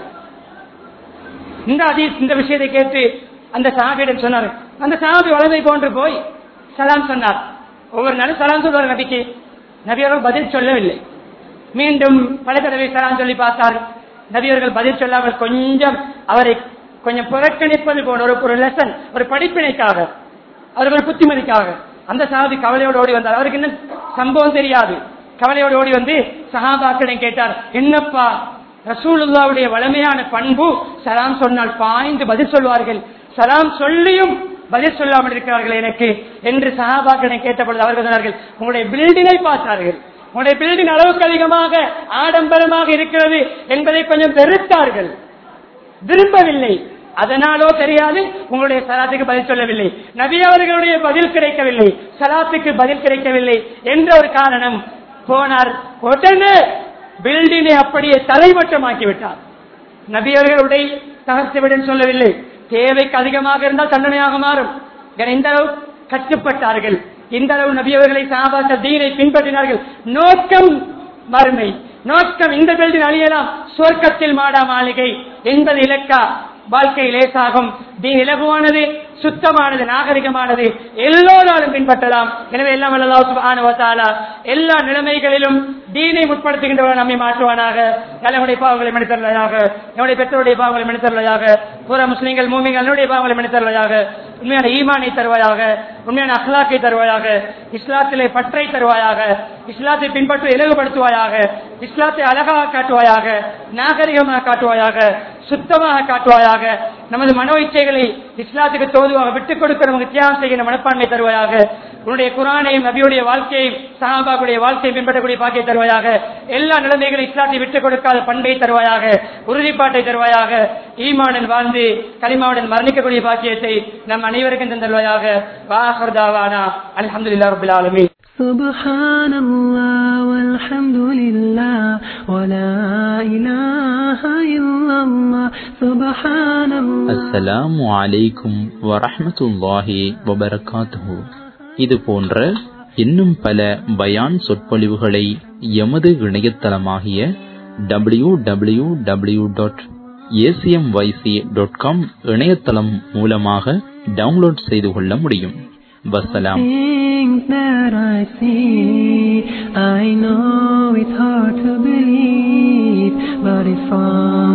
இந்த அதீஸ் இந்த விஷயத்தை கேட்டு அந்த சாபியிடம் சொன்னார் அந்த சாபி வளமை போன்று போய் சலாம் சொன்னார் ஒவ்வொரு நாளும் சலாம் சொல்வார் நபிக்கு நபி அவர்கள் பதில் சொல்லவில்லை மீண்டும் பல தடவை சலாம் சொல்லி பார்த்தார் நபி அவர்கள் பதில் சொல்லாமல் கொஞ்சம் அவரை கொஞ்சம் புறக்கணிப்பது போன ஒரு ஒரு லெசன் ஒரு படிப்பினைக்காக அவர்கள் புத்திமதிக்காக அந்த சாதி கவலையோடு ஓடி வந்தார் அவருக்கு இன்னும் சம்பவம் தெரியாது கவலையோடு ஓடி வந்து சஹாபாக்களிடம் கேட்டார் என்னப்பா ரசூலுல்லாவுடைய வளமையான பண்பு சலாம் சொன்னால் பாய்ந்து பதில் சொல்வார்கள் சலாம் சொல்லியும் பதில் சொல்லாமல் இருக்கிறார்கள் எனக்கு என்று சஹாபாக்களிடம் கேட்டபொழுது அவர்கள் சொன்னார்கள் உங்களுடைய பில்டிங்கை பார்த்தார்கள் உங்களுடைய பில்டிங் அளவுக்கு அதிகமாக ஆடம்பரமாக இருக்கிறது என்பதை கொஞ்சம் வெறுத்தார்கள் விரும்பவில்லை அதனாலோ தெரியாது உங்களுடைய சலாத்துக்கு பதில் சொல்லவில்லை நபி அவர்களுடைய பதில் கிடைக்கவில்லை சலாத்துக்கு பதில் கிடைக்கவில்லை என்ற ஒரு காரணம் போனார் உடனே பில்டிங்கை அப்படியே தலைமட்டமாக்கி விட்டார் நபி அவர்களுடைய தகர்த்துவிடன் சொல்லவில்லை தேவைக்கு அதிகமாக இருந்தால் தண்டனையாக மாறும் என இந்த அளவு கட்டுப்பட்டார்கள் இந்த அளவு நபி அவர்களை சாபாச தீனை பின்பற்றினார்கள் நோக்கம் மறுமை நோக்கம் இந்த பில்டிங் அழியலாம் சொர்க்கத்தில் மாடா மாளிகை என்பது இலக்கா வாழ்க்கை லேசாகும் தீன் இலகுவானது சுத்தமானது நாகரிகமானது எல்லோராலும் பின்பற்றலாம் எனவே எல்லாம் வல்லல்லாஹு சுப்ஹானஹு வ தஆலா எல்லா நிலைமைகளிலும் தீனை முற்படுத்துகின்றவர் நம்மை மாற்றுவானாக நம்முடைய பாவங்களை மன்னித்தருளாயாக நம்முடைய பெற்றோருடைய பாவங்களை மன்னித்தருளாயாக பூரா முஸ்லிம்கள் மூமிகள் என்னுடைய பாவங்களை மன்னித்தருளாயாக உண்மையான ஈமானை தருவாயாக உண்மையான அஹ்லாக்கை தருவாயாக இஸ்லாத்திலே பற்றை தருவாயாக இஸ்லாத்தை பின்பற்றி இலகுபடுத்துவாயாக இஸ்லாத்தை அழகாக காட்டுவாயாக நாகரிகமாக காட்டுவாயாக சுத்தமாக காட்டுவாயாக நமது மனோ இச்சைகளை இஸ்லாத்துக்கு தோதுவாக விட்டுக் கொடுக்க நமக்கு தியாகம் செய்கிற மனப்பான்மை தருவாயாக உன்னுடைய குரானையும் நபியுடைய வாழ்க்கையும் சஹாபாக்குடைய வாழ்க்கையை பின்பற்றக்கூடிய பாக்கியை தருவாயாக எல்லா நிலைமைகளும் இஸ்லாத்தை விட்டுக் கொடுக்காத பண்பை தருவாயாக உறுதிப்பாட்டை தருவாயாக ஈமானுடன் வாழ்ந்து கலிமாவுடன் மரணிக்கக்கூடிய பாக்கியத்தை நம் அனைவருக்கும் தந்தருவாயாக வாஹர்தாவானா அல்ஹம்துலில்லாஹி ரப்பில் ஆலமீன் سبحان الله والحمد لله ولا إله إلا الله سبحان الله அஸ்ஸலாமு அலைக்கும் வரஹ்மத்துல்லாஹி வபரகாத்துஹு இது போன்ற இன்னும் பல பயான் சொற்பொழிவுகளை எமது இணையதளமாகிய W W W dot A C M Y C dot com இணையதளம் மூலமாக டவுன்லோட் செய்து கொள்ள முடியும் வசலாம் Things that I see, I know it's hard to believe, but it's from